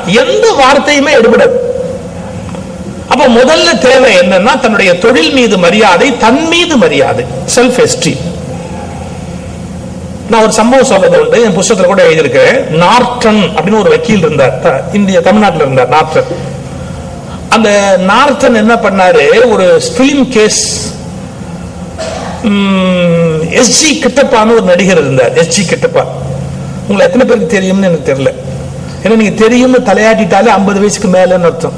எந்த வார்த்தையுமே எடுபடாது அப்ப முதல்ல தேவை என்னன்னா தன்னுடைய தொழில் மீது மரியாதை தன் மீது மரியாதை செல்ஃப் எஸ்டீம் நான் ஒரு சம்பவம் சொல்றது உண்டு என் புஸ்தகத்துல கூட எழுதியிருக்கிறேன் நார்டன் அப்படின்னு ஒரு வக்கீல் இருந்தார் த- இந்திய தமிழ்நாட்டில் இருந்தார் நார்டன் அந்த நார்டன் என்ன பண்ணாரு ஒரு பிலிம் கேஸ் எஸ்ஜி கிட்டப்பான்னு ஒரு நடிகர் இருந்தார் எஸ்ஜி கிட்டப்பா உங்களை எத்தனை பேருக்கு தெரியும்னு எனக்கு தெரியல ஏன்னா நீங்க தெரியும்னு தலையாட்டிட்டாலே ஐம்பது வயசுக்கு மேலன்னு அர்த்தம்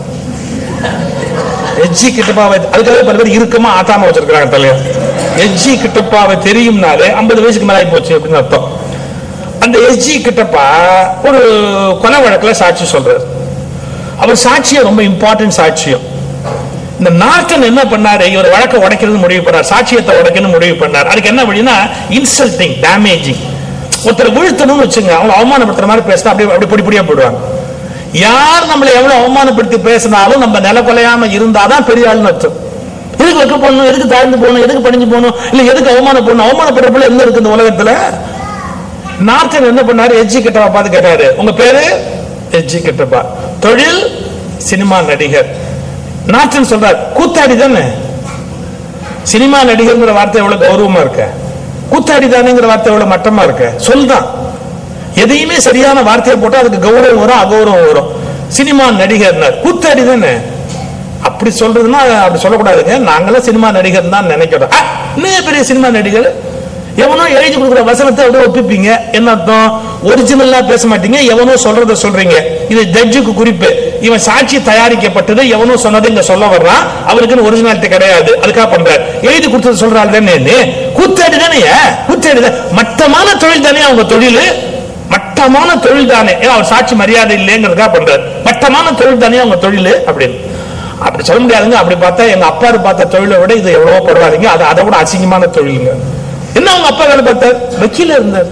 எஜ்ஜி கிட்டப்பாவை அதுக்காக பல பேர் இறுக்கமா ஆட்டாம வச்சிருக்காங்க தலையா எஜ்ஜி கிட்டப்பாவை தெரியும்னாலே ஐம்பது வயசுக்கு மேல ஆகி போச்சு அப்படின்னு அர்த்தம் அந்த எஸ்ஜி கிட்டப்பா ஒரு கொலை வழக்குல சாட்சி சொல்றாரு அவர் சாட்சியம் ரொம்ப இம்பார்ட்டன்ட் சாட்சியம் இந்த நாட்டன் என்ன பண்ணாரு இவர் வழக்கை உடைக்கிறது முடிவு பண்ணார் சாட்சியத்தை உடைக்கணும் முடிவு பண்ணார் அதுக்கு என்ன வழினா இன்சல்ட்டிங் டேமேஜிங் ஒருத்தர் வீழ்த்தணும்னு வச்சுங்க அவங்க அவமானப்படுத்துற மாதிரி பேசினா அப்படியே அப்படி பொடி பொடியா போடுவாங்க யார் நம்மளை எவ்வளவு அவமானப்படுத்தி பேசினாலும் நம்ம நில கொலையாம இருந்தாதான் பெரிய ஆள்னு அர்த்தம் எதுக்கு வைக்க போகணும் எதுக்கு தாழ்ந்து போகணும் எதுக்கு பணிஞ்சு போகணும் இல்ல எதுக்கு அவமானம் போகணும் அவமானப்படுறப்பல என்ன இருக்கு இந்த உலகத்துல நார்த்தன் என்ன பண்ணாரு எஜ்ஜி கிட்டப்பா பார்த்து கேட்டாரு உங்க பேரு எஜ்ஜி கிட்டப்பா தொழில் சினிமா நடிகர் நார்த்தன் சொல்றார் கூத்தாடி தானே சினிமா நடிகர்ங்கிற வார்த்தை எவ்வளவு கௌரவமா இருக்க கூத்தாடி தானேங்கிற வார்த்தை எவ்வளவு மட்டமா இருக்க சொல்தான் எதையுமே சரியான வார்த்தையை போட்டா அதுக்கு கௌரவம் வரும் அகௌரவம் வரும் சினிமா நடிகர்னார் கூத்தாடி தானே அப்படி சொல்றதுன்னா அப்படி சொல்லக்கூடாதுங்க நாங்களாம் சினிமா நடிகர் தான் நினைக்கிறோம் அ, இன்னும் பெரிய சினிமா நடிகர் எவனோ எழுதி கொடுக்குற வசனத்தை அப்படியே ஒப்பிப்பீங்க என்ன அர்த்தம் ஒரிஜினலா பேச மாட்டீங்க எவனோ சொல்றத சொல்றீங்க இது ஜட்ஜுக்கு குறிப்பு இவன் சாட்சி தயாரிக்கப்பட்டது எவனோ சொன்னது இங்க சொல்ல வர்றான் அவருக்குன்னு ஒரிஜினாலிட்டி கிடையாது அதுக்காக பண்றாரு எழுதி கொடுத்தது சொல்றாள் தானே கூத்தாடி தானே கூத்தாடி தான் மட்டமான தொழில் தானே அவங்க தொழில் மட்டமான தொழில் தானே ஏன்னா அவர் சாட்சி மரியாதை இல்லைங்கிறதுக்காக பண்றாரு மட்டமான தொழில் தானே அவங்க தொழில் அப்படின்னு அப்படி சொல்ல முடியாதுங்க அப்படி பார்த்தா எங்க அப்பாரு பார்த்த தொழிலை விட இது எவ்வளவோ பரவாயில்லைங்க அது அதை விட அசிங்கமான தொழிலுங்க என்ன அவங்க அப்பா வேலை பார்த்தார் வக்கீல இருந்தார்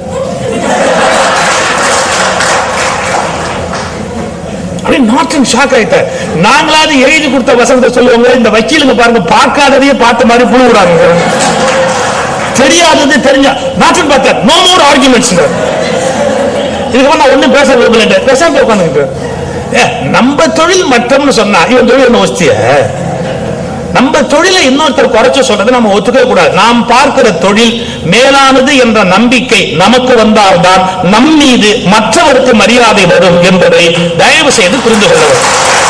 அப்படியே நாட்டின் ஷாக் ஆயிட்டார் நாங்களாவது எழுதி கொடுத்த வசனத்தை சொல்லுவாங்க இந்த வக்கீலுங்க பாருங்க பார்க்காததையே பார்த்த மாதிரி புழுவுறாங்க தெரியாதது தெரிஞ்ச நாட்டின் பார்த்தார் நோ மோர் ஆர்குமெண்ட்ஸ் இதுக்கு நான் ஒண்ணும் பேச விரும்பல பேசாம உட்காந்துக்கிட்டு ஏ, நம்ம தொழில் மட்டம்னு சொன்னா இவன் தொழில் என்ன ஒஸ்திய நம்ம தொழிலை இன்னொருத்தர் குறைச்சு சொல்றது நம்ம ஒத்துக்கவே கூடாது நாம் பார்க்கிற தொழில் மேலானது என்ற நம்பிக்கை நமக்கு வந்தால்தான் நம் மீது மற்றவருக்கு மரியாதை வரும் என்பதை தயவு செய்து புரிந்து கொள்ள வேண்டும்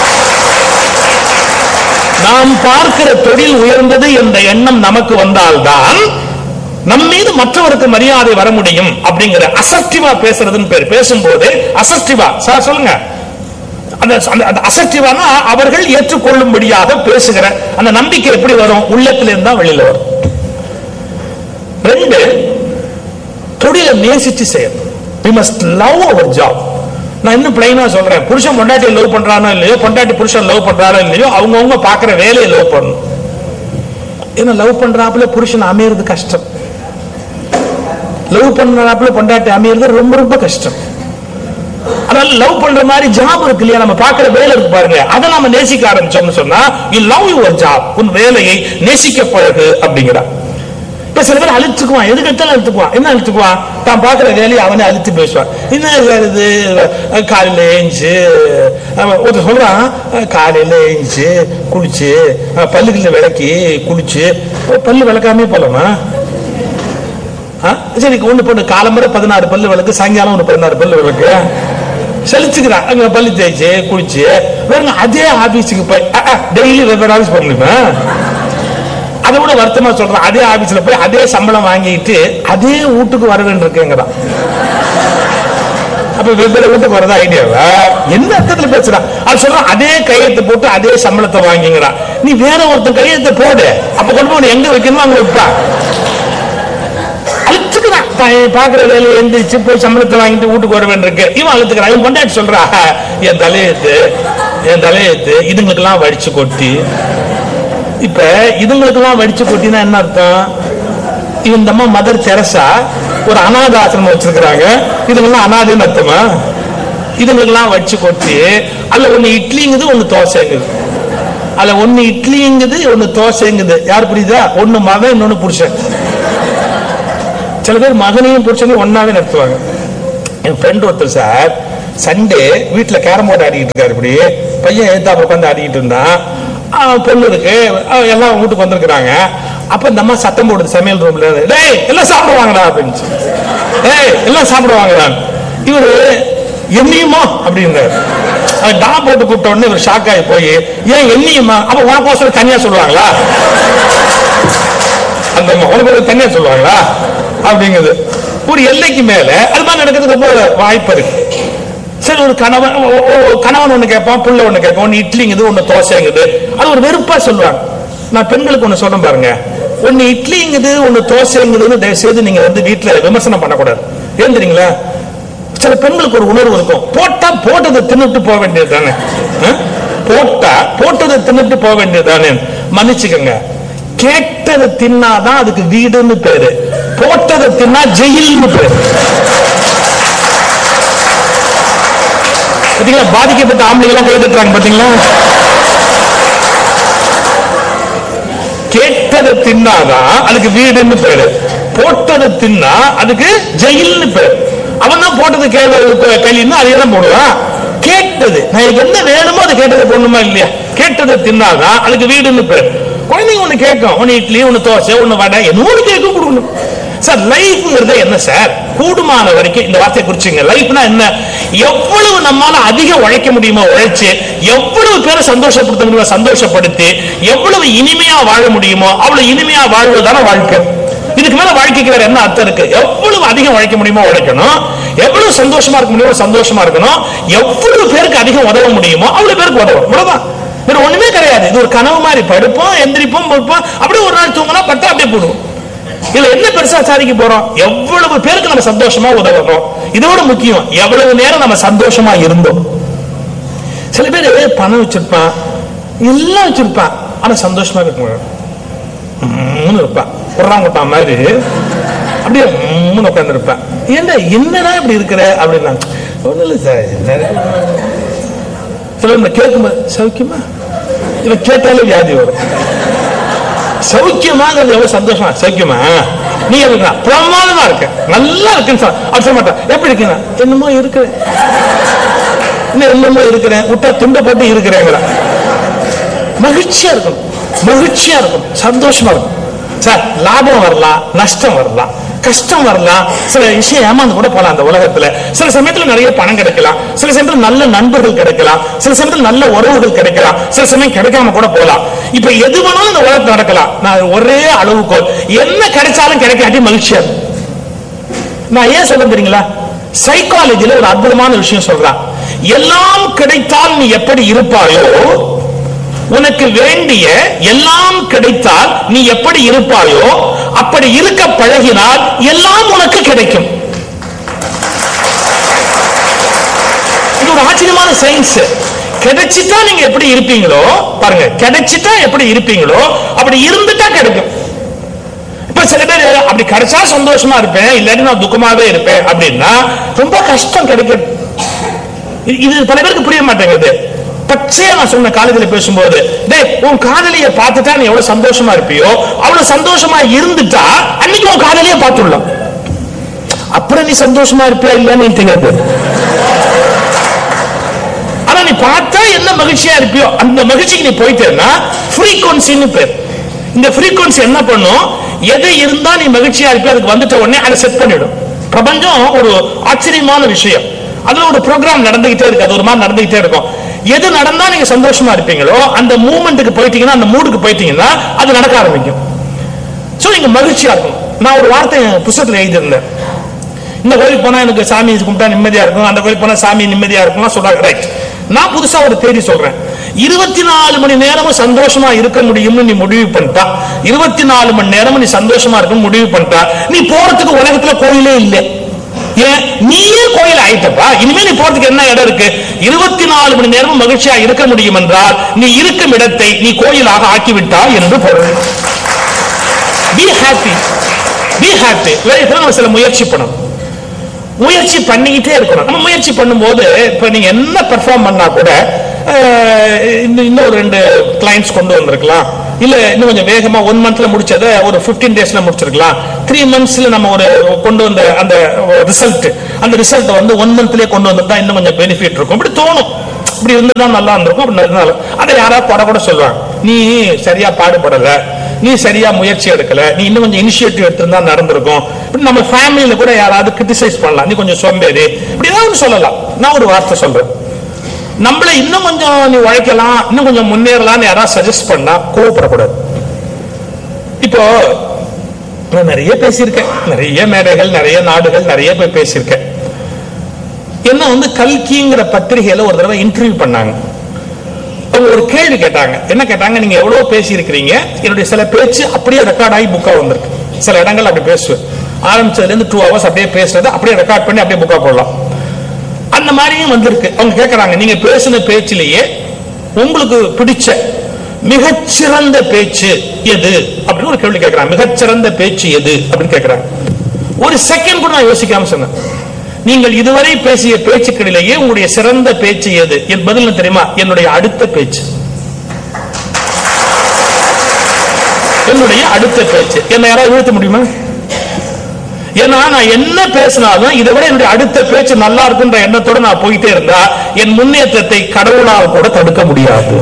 நாம் பார்க்கிற தொழில் உயர்ந்தது என்ற எண்ணம் நமக்கு வந்தால்தான் நம் மீது மற்றவருக்கு மரியாதை வர முடியும் அப்படிங்கிற அசர்டிவா பேசுறதுன்னு பேர் பேசும்போது அசர்டிவா சார் சொல்லுங்க அந்த அந்த- அந்த அசர்டிவானா அவர்கள் ஏற்றுக்கொள்ளும்படியாக பேசுகிற அந்த நம்பிக்கை எப்படி வரும் உள்ளத்துல இருந்தா வெளியில வரும் ரெண்டு தொழிலை நேசிச்சு செய்யணும் we must love our job நான் இன்னும் பிளைனா சொல்றேன் புருஷன் பொண்டாட்டி லவ் பண்றானோ இல்லையோ பொண்டாட்டி புருஷன் லவ் பண்றானோ இல்லையோ அவங்கவங்க பாக்குற வேலையை லவ் பண்ணணும் ஏன்னா லவ் பண்றாப்புல புருஷன் அமையறது கஷ்டம் லவ் பண்றாப்புல பொண்டாட்டி அமையறது ரொம்ப ரொம்ப கஷ்டம் அதனால லவ் பண்ற மாதிரி ஜாப் இருக்கு இல்லையா நம்ம பாக்குற வேலை இருக்கு பாருங்க அதை நாம நேசிக்க ஆரம்பிச்சோம்னு சொன்னா யூ லவ் யுவர் ஜாப் உன் வேலையை நேசிக்க பழகு அப்படிங்கிறா இப்ப சில பேர் அழுத்துக்குவான் எதுக்கு எடுத்தாலும் அழுத்துக்குவான் என்ன அழுத்துக்குவான் தான் பாக்குற வேலையை அவனே அழுத்து பேசுவான் என்ன சார் இது அஹ் காலையில ஏஞ்சு ஒருத்தர் சொல்றான் அஹ் காலையில ஏஞ்சு குளிச்சு அஹ் பல்லுகளில் விளக்கி குளிச்சு அஹ் பல்லு விளக்காமே போலாமா ஆ? சரி ஒண்ணு பண்ணு காலம்பரை பதினாறு பல்லு விளக்கு சாயங்காலம் ஒரு பதினாறு பல்லு விளக்கு செலுத்துக்கிறான் அங்க பல்லு தேய்ச்சு குளிச்சு வேற அதே ஆபீஸுக்கு போய் டெய்லி வெவ்வேறு ஆபீஸ் போக முடியுமா அதை விட வருத்தமா சொல்றான் அதே ஆபீஸ்ல போய் அதே சம்பளம் வாங்கிட்டு அதே வீட்டுக்கு வர வேண்டியிருக்குங்கிறான் அப்ப வெவ்வேறு வீட்டுக்கு வரதா ஐடியாவா என்ன அர்த்தத்துல பேசுறான் அது சொல்றான் அதே கையெழுத்து போட்டு அதே சம்பளத்தை வாங்கிங்கிறான் நீ வேற ஒருத்தன் கையெழுத்தை போடு அப்ப கொண்டு போய் உன்னை எங்க வைக்கணுமோ அங்க வைப்பா அழுத்துக்கிறான் பையன் பாக்குற வேலையை எந்திரிச்சு போய் சம்பளத்தை வாங்கிட்டு வீட்டுக்கு வர வேண்டியிருக்கு இவன் அழுத்துக்கிறான் இவன் கொண்டாடி சொல்றா என் தலையெழுத்து என் தலையெழுத்து இதுங்களுக்கெல்லாம் வடிச்சு கொட்டி இப்ப இதுங்களுக்கெல்லாம் வடிச்சு கொட்டினா என்ன அர்த்தம் இவன் இந்த அம்மா மதர் தெரசா ஒரு அனாத ஆசிரமம் வச்சிருக்கிறாங்க இதுங்கெல்லாம் அனாதைன்னு அர்த்தமா இதுங்களுக்கெல்லாம் வடிச்சு கொட்டி அதுல ஒண்ணு இட்லிங்குது ஒண்ணு தோசைங்குது அதுல ஒண்ணு இட்லிங்குது ஒண்ணு தோசைங்குது யார் புரியுதா ஒண்ணு மகன் இன்னொன்னு புருஷன் சில பேர் மகனையும் புருஷனையும் ஒன்னாவே நடத்துவாங்க என் ஃப்ரெண்ட் ஒருத்தர் சார் சண்டே வீட்டுல கேரம் போர்டு ஆடிக்கிட்டு இருக்காரு இப்படி பையன் எழுத்தாப்புல உட்காந்து ஆடிக்கிட்டு இருந்தான் ஆஹ் பொண்ணு இருக்கு ஆஹ் எல்லாம் வீட்டுக்கு வந்திருக்கிறாங்க அப்ப இந்த அம்மா சத்தம் போடுது சமையல் ரூம்ல டேய் எல்லாம் சாப்பிடுவாங்கடா அப்படின்னு ஏய் எல்லாம் சாப்பிடுவாங்கடா இவரு என்னையுமா அப்படின்றாரு அவன் டா போட்டு கூப்பிட்ட உடனே இவர் ஷாக் ஆகி போய் ஏன் என்னையுமா அப்ப உனக்கோசரம் தனியா சொல்லுவாங்களா அந்த அம்மா, உனக்கு ஒரு தனியா சொல்லுவாங்களா அப்படிங்குது ஒரு எல்லைக்கு மேல அது மாதிரி நடக்கிறதுக்கு ரொம்ப வாய்ப்பு இருக்கு சரி ஒரு கணவன் ஓ- ஓ- கணவன் ஒண்ணு கேட்பான் புள்ள ஒண்ணு கேட்பான் ஒன்னு இட்லிங்குது ஒண்ணு தோசைங்குது அது ஒரு வெறுப்பா சொல்லுவாங்க நான் பெண்களுக்கு ஒண்ணு சொல்றேன் பாருங்க ஒண்ணு இட்லிங்குது ஒண்ணு தோசைங்குதுன்னு தயவு செய்து நீங்க வந்து வீட்டுல விமர்சனம் பண்ணக்கூடாது ஏன் தெரியுங்களா சில பெண்களுக்கு ஒரு உணர்வு இருக்கும் போட்டா போட்டதை தின்னுட்டு போக வேண்டியது தானே போட்டா போட்டதை தின்னுட்டு போக வேண்டியது தானே மன்னிச்சுக்கோங்க கேட்டதை தின்னாதான் அதுக்கு வீடுன்னு பேரு போட்டதை தின்னா ஜெயில்னு பேரு பாத்தீங்களா பாதிக்கப்பட்ட ஆம்பளைங்க எல்லாம் கேட்டுறாங்க பாத்தீங்களா கேட்டதை தின்னாதான் அதுக்கு வீடுன்னு பேரு போட்டதை தின்னா அதுக்கு ஜெயில்னு பேரு அவன் தான் போட்டது கேள்வி கையின்னு அதே தான் போடுவான் கேட்டது நான் எனக்கு என்ன வேணுமோ அதை கேட்டதை போடணுமா இல்லையா கேட்டதை தின்னாதான் அதுக்கு வீடுன்னு பேரு குழந்தைங்க ஒண்ணு கேட்கும் ஒண்ணு இட்லி ஒண்ணு தோசை ஒண்ணு வடை என்ன ஒண்ணு கேட்கும் கொடுக்கணும் சார் லைஃப்ங்கிறது என்ன சார் கூடுமான வரைக்கும் இந்த வார்த்தையை குறிச்சுங்க லைஃப்னா என்ன எவ்வளவு நம்மால அதிகம் உழைக்க முடியுமோ உழைச்சு எவ்வளவு பேரை சந்தோஷப்படுத்த முடியுமோ சந்தோஷப்படுத்தி எவ்வளவு இனிமையா வாழ முடியுமோ அவ்வளவு இனிமையா வாழ்வதுதானே வாழ்க்கை இதுக்கு மேல வாழ்க்கைக்கு வேற என்ன அர்த்தம் இருக்கு எவ்வளவு அதிகம் உழைக்க முடியுமோ உழைக்கணும் எவ்வளவு சந்தோஷமா இருக்க முடியுமோ சந்தோஷமா இருக்கணும் எவ்வளவு பேருக்கு அதிகம் உதவ முடியுமோ அவ்வளவு பேருக்கு உதவும் இவ்வளவுதான் வேற ஒண்ணுமே கிடையாது இது ஒரு கனவு மாதிரி படுப்போம் எந்திரிப்போம் படுப்போம் அப்படியே ஒரு நாள் தூங்கினா பட்டா அப்படியே போடுவோம் இதுல என்ன பெருசா சாதிக்க போறோம் எவ்வளவு பேருக்கு நம்ம சந்தோஷமா உதவணும் இதோட முக்கியம் எவ்வளவு நேரம் நம்ம சந்தோஷமா இருந்தோம் சில பேர் பணம் வச்சிருப்பான் எல்லாம் வச்சிருப்பான் ஆனா சந்தோஷமா இருக்க முடியும் உம்முன்னு இருப்பான் குர்றாங்குட்டான் மாதிரி அப்படியே உம்முன்னு உட்கார்ந்து இருப்பான் ஏன்டா என்னடா இப்படி இருக்கிற அப்படின்னா ஒண்ணும் இல்லை சார் சில இந்த கேட்கும்போது சௌக்கியமா இவன் கேட்டாலே வியாதி வரும் சௌக்கியமாங்கிறது எவ்வளவு சந்தோஷமா சௌக்கியமா நீ இருக்கா பிரமாதமா இருக்க நல்லா இருக்குன்னு சொல்ல அப்படி சொல்ல மாட்டான் எப்படி இருக்கீங்க என்னமோ இருக்கிறேன் இன்னும் என்னமோ இருக்கிறேன் விட்டா துண்டப்பட்டு இருக்கிறேங்கிற மகிழ்ச்சியா இருக்கணும் மகிழ்ச்சியா இருக்கணும் சந்தோஷமா இருக்கும் சார் லாபம் வரலாம் நஷ்டம் வரலாம் கஷ்டம் வரலாம் சில விஷயம் ஏமாந்து கூட போலாம் அந்த உலகத்துல சில சமயத்துல நிறைய பணம் கிடைக்கலாம் சில சமயத்துல நல்ல நண்பர்கள் கிடைக்கலாம் சில சமயத்துல நல்ல உறவுகள் கிடைக்கலாம் சில சமயம் கிடைக்காம கூட போலாம் இப்ப எது வேணாலும் இந்த உலகத்துல நடக்கலாம் நான் ஒரே அளவுகோல் என்ன கிடைச்சாலும் கிடைக்காட்டி மகிழ்ச்சியா இருக்கும் நான் ஏன் சொல்ல தெரியுங்களா சைக்காலஜில ஒரு அற்புதமான விஷயம் சொல்றான் எல்லாம் கிடைத்தால் நீ எப்படி இருப்பாயோ உனக்கு வேண்டிய எல்லாம் கிடைத்தால் நீ எப்படி இருப்பாயோ அப்படி இருக்க பழகினால் எல்லாம் உனக்கு கிடைக்கும் இது ஒரு ஆச்சரியமான சயின்ஸ் கிடைச்சிட்டா நீங்க எப்படி இருப்பீங்களோ பாருங்க கிடைச்சிட்டா எப்படி இருப்பீங்களோ அப்படி இருந்துட்டா கிடைக்கும் இப்ப சில பேர் அப்படி கிடைச்சா சந்தோஷமா இருப்பேன் இல்லாட்டி நான் துக்கமாவே இருப்பேன் அப்படின்னா ரொம்ப கஷ்டம் கிடைக்கும் இது- இது பல பேருக்கு புரிய மாட்டேங்குது பச்சையா நான் சொன்ன காலேஜில் பேசும்போது டேய் உன் காதலியை பார்த்துட்டா நீ எவ்வளவு சந்தோஷமா இருப்பியோ அவ்வளவு சந்தோஷமா இருந்துட்டா அன்னைக்கு உன் காதலியை பார்த்துடலாம் அப்புறம் நீ சந்தோஷமா இருப்பியா இல்லைன்னு எனக்கு தெரியாது ஆனா நீ பார்த்தா என்ன மகிழ்ச்சியா இருப்பியோ அந்த மகிழ்ச்சிக்கு நீ போயிட்டேன்னா ஃப்ரீக்வன்சின்னு பேர் இந்த ஃப்ரீக்வன்சி என்ன பண்ணும் எது இருந்தா நீ மகிழ்ச்சியா இருப்பியோ அதுக்கு வந்துட்ட உடனே அதை செட் பண்ணிடும் பிரபஞ்சம் ஒரு ஆச்சரியமான விஷயம் அதுல ஒரு ப்ரோக்ராம் நடந்துகிட்டே இருக்கு அது ஒரு மாதிரி நடந்துகிட்டே இருக்கும் எது நடந்தா நீங்க சந்தோஷமா இருப்பீங்களோ அந்த மூமெண்ட்டுக்கு போயிட்டீங்கன்னா அந்த மூடுக்கு போயிட்டீங்கன்னா அது நடக்க ஆரம்பிக்கும் சோ நீங்க மகிழ்ச்சியா இருக்கும் நான் ஒரு வார்த்தை என் புத்தகத்துல எழுதியிருந்தேன் இந்த கோயிலுக்கு போனா எனக்கு சாமி கும்பிட்டா நிம்மதியா இருக்கும் அந்த கோயிலுக்கு போனா சாமி நிம்மதியா இருக்கும் சொல்றாங்க ரைட் நான் புதுசா ஒரு தேதி சொல்றேன் இருபத்தி நாலு மணி நேரமும் சந்தோஷமா இருக்க முடியும்னு நீ முடிவு பண்ணிட்டா இருபத்தி நாலு மணி நேரமும் நீ சந்தோஷமா இருக்கும் முடிவு பண்ணிட்டா நீ போறதுக்கு உலகத்துல கோயிலே இல்லை ஏன் நீயே கோயில் ஆயிட்டப்பா இனிமே நீ போறதுக்கு என்ன இடம் இருக்கு இருபத்தி நாலு மணி நேரமும் மகிழ்ச்சியா இருக்க முடியும் என்றால் நீ இருக்கும் இடத்தை நீ கோயிலாக ஆக்கிவிட்டாய் என்று பொருள் பி ஹாப்பி பி ஹாப்பி நம்ம சில முயற்சி பண்ணணும் முயற்சி பண்ணிக்கிட்டே இருக்கணும் நம்ம முயற்சி பண்ணும்போது இப்ப நீங்க என்ன பெர்ஃபார்ம் பண்ணா கூட அஹ், இன்னும் இன்னும் ஒரு ரெண்டு கிளைண்ட்ஸ் கொண்டு வந்திருக்கலாம் இல்ல இன்னும் கொஞ்சம் வேகமா ஒன் மந்த்ல முடிச்சதை ஒரு 15 டேஸ்ல முடிச்சிருக்கலாம் த்ரீ மந்த்ஸ்ல நம்ம ஒரு கொண்டு வந்த அந்த ரிசல்ட் அந்த ரிசல்ட் வந்து ஒன் மந்த்லயே கொண்டு வந்திருந்தா இன்னும் கொஞ்சம் பெனிஃபிட் இருக்கும் இப்படி தோணும் இப்படி இருந்துதான் நல்லா இருந்திருக்கும் அப்படி இருந்தாலும் அதை யாராவது பட கூட சொல்லுவாங்க நீ சரியா பாடுபடல நீ சரியா முயற்சி எடுக்கல நீ இன்னும் கொஞ்சம் இனிஷியேட்டிவ் எடுத்திருந்தா நடந்திருக்கும் இப்படி நம்ம ஃபேமிலியில கூட யாராவது கிரிட்டிசைஸ் பண்ணலாம் நீ கொஞ்சம் சோம்பேறி இப்படி ஏதாவது ஒண்ணு சொல்லலாம் நான் ஒரு வார்த்தை சொல்றேன் நம்மள இன்னும் கொஞ்சம் நீ உழைக்கலாம் இன்னும் கொஞ்சம் முன்னேறலாம்னு யாராவது சஜஸ்ட் பண்ணா கோவப்படக்கூடாது இப்போ நான் நிறைய பேசியிருக்கேன் நிறைய மேடைகள் நிறைய நாடுகள் நிறைய போய் பேசியிருக்கேன் என்ன வந்து கல்கிங்கிற பத்திரிகையில ஒரு தடவை இன்டர்வியூ பண்ணாங்க அவங்க ஒரு கேள்வி கேட்டாங்க என்ன கேட்டாங்க நீங்க எவ்வளவு பேசி இருக்கிறீங்க என்னுடைய சில பேச்சு அப்படியே ரெக்கார்ட் ஆகி புக்கா வந்திருக்கு சில இடங்கள் அப்படி பேசுவேன் ஆரம்பிச்சதுல இருந்து டூ ஹவர்ஸ் அப்படியே பேசுறது அப்படியே ரெக்கார்ட் பண்ணி அப்படியே புக்கா போடலாம் அந்த மாதிரியும் வந்திருக்கு அவங்க கேட்கறாங்க நீங்க பேசின பேச்சிலேயே உங்களுக்கு பிடிச்ச மிகச்சிறந்த பேச்சு எது அப்படின்னு ஒரு கேள்வி கேட்கறாங்க மிகச்சிறந்த பேச்சு எது அப்படின்னு கேட்கறாங்க ஒரு செகண்ட் கூட நான் யோசிக்காம சொன்னேன் நீங்கள் இதுவரை பேசிய பேச்சுக்களிலேயே உங்களுடைய சிறந்த பேச்சு எது என் பதில் என்ன தெரியுமா என்னுடைய அடுத்த பேச்சு என்னுடைய அடுத்த பேச்சு என்ன யாராவது வீழ்த்த முடியுமா ஏன்னா நான் என்ன பேசினாலும் இதை விட என்னுடைய அடுத்த பேச்சு நல்லா இருக்குன்ற எண்ணத்தோட நான் போயிட்டே இருந்தா என் முன்னேற்றத்தை கடவுளால் கூட தடுக்க முடியாது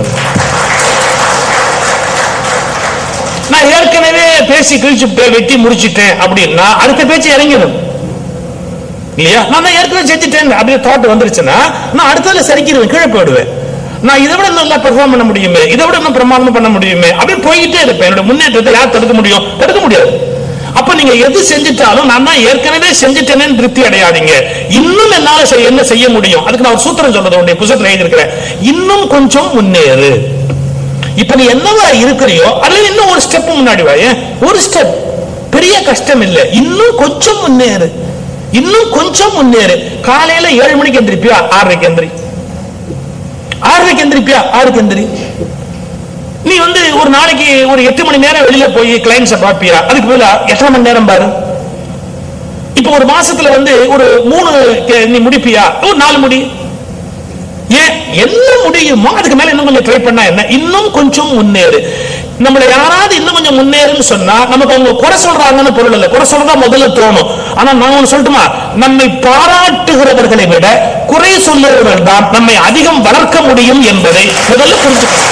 நான் ஏற்கனவே பேசி கிழிச்சுட்டேன் வெட்டி முடிச்சிட்டேன் அப்படின்னா அடுத்த பேச்சு இறங்கிடும் இல்லையா நான் தான் ஏற்கனவே செஞ்சுட்டேன் அப்படியே தாட் வந்துருச்சுன்னா நான் அடுத்ததுல சரிக்கிடுவேன் கீழே போயிடுவேன் நான் இதை விட நல்லா பெர்ஃபார்ம் பண்ண முடியுமே இதை விட இன்னும் பிரமாதம் பண்ண முடியுமே அப்படின்னு போயிட்டே இருப்பேன் என்னோட முன்னேற்றத்தை யார் தடுக்க முடியும் தடுக்க முடியாது அப்ப நீங்க எது செஞ்சுட்டாலும் நான் தான் ஏற்கனவே செஞ்சுட்டேனேன்னு திருப்தி அடையாதீங்க இன்னும் என்னால செய்ய- என்ன செய்ய முடியும் அதுக்கு நான் ஒரு சூத்திரம் சொல்றது உடைய புத்தகத்துல எழுதியிருக்கிறேன் இன்னும் கொஞ்சம் முன்னேறு இப்ப நீ என்னவா இருக்கிறியோ அதுல இன்னும் ஒரு ஸ்டெப் முன்னாடி வா ஏன் ஒரு ஸ்டெப் பெரிய கஷ்டம் இல்ல இன்னும் கொஞ்சம் முன்னேறு இன்னும் கொஞ்சம் முன்னேறு காலையில ஏழு மணிக்கு எந்திரிப்பியா ஆறரைக்கு எந்திரி ஆறரைக்கு எந்திரிப்பியா ஆறுக்கு எந்திரி நீ வந்து ஒரு நாளைக்கு ஒரு எட்டு மணி நேரம் வெளியில போய் கிளைண்ட்ஸ பாப்பியா அதுக்கு பதிலா எட்டரை மணி நேரம் பாரு இப்ப ஒரு மாசத்துல வந்து ஒரு மூணு கே- நீ முடிப்பியா ஒரு நாலு முடி ஏன் என்ன முடியுமோ அதுக்கு மேல இன்னும் கொஞ்சம் ட்ரை பண்ணா என்ன இன்னும் கொஞ்சம் முன்னேறு நம்மள யாராவது இன்னும் கொஞ்சம் முன்னேறுன்னு சொன்னா நமக்கு அவங்க குறை சொல்றாங்கன்னு பொருள் இல்ல குறை சொல்றதா முதல்ல தோணும் ஆனா நான் ஒண்ணு சொல்லட்டுமா நம்மை பாராட்டுகிறவர்களை விட குறை சொல்லுகிறவர்கள் தான் நம்மை அதிகம் வளர்க்க முடியும் என்பதை முதல்ல புரிஞ்சுக்கணும்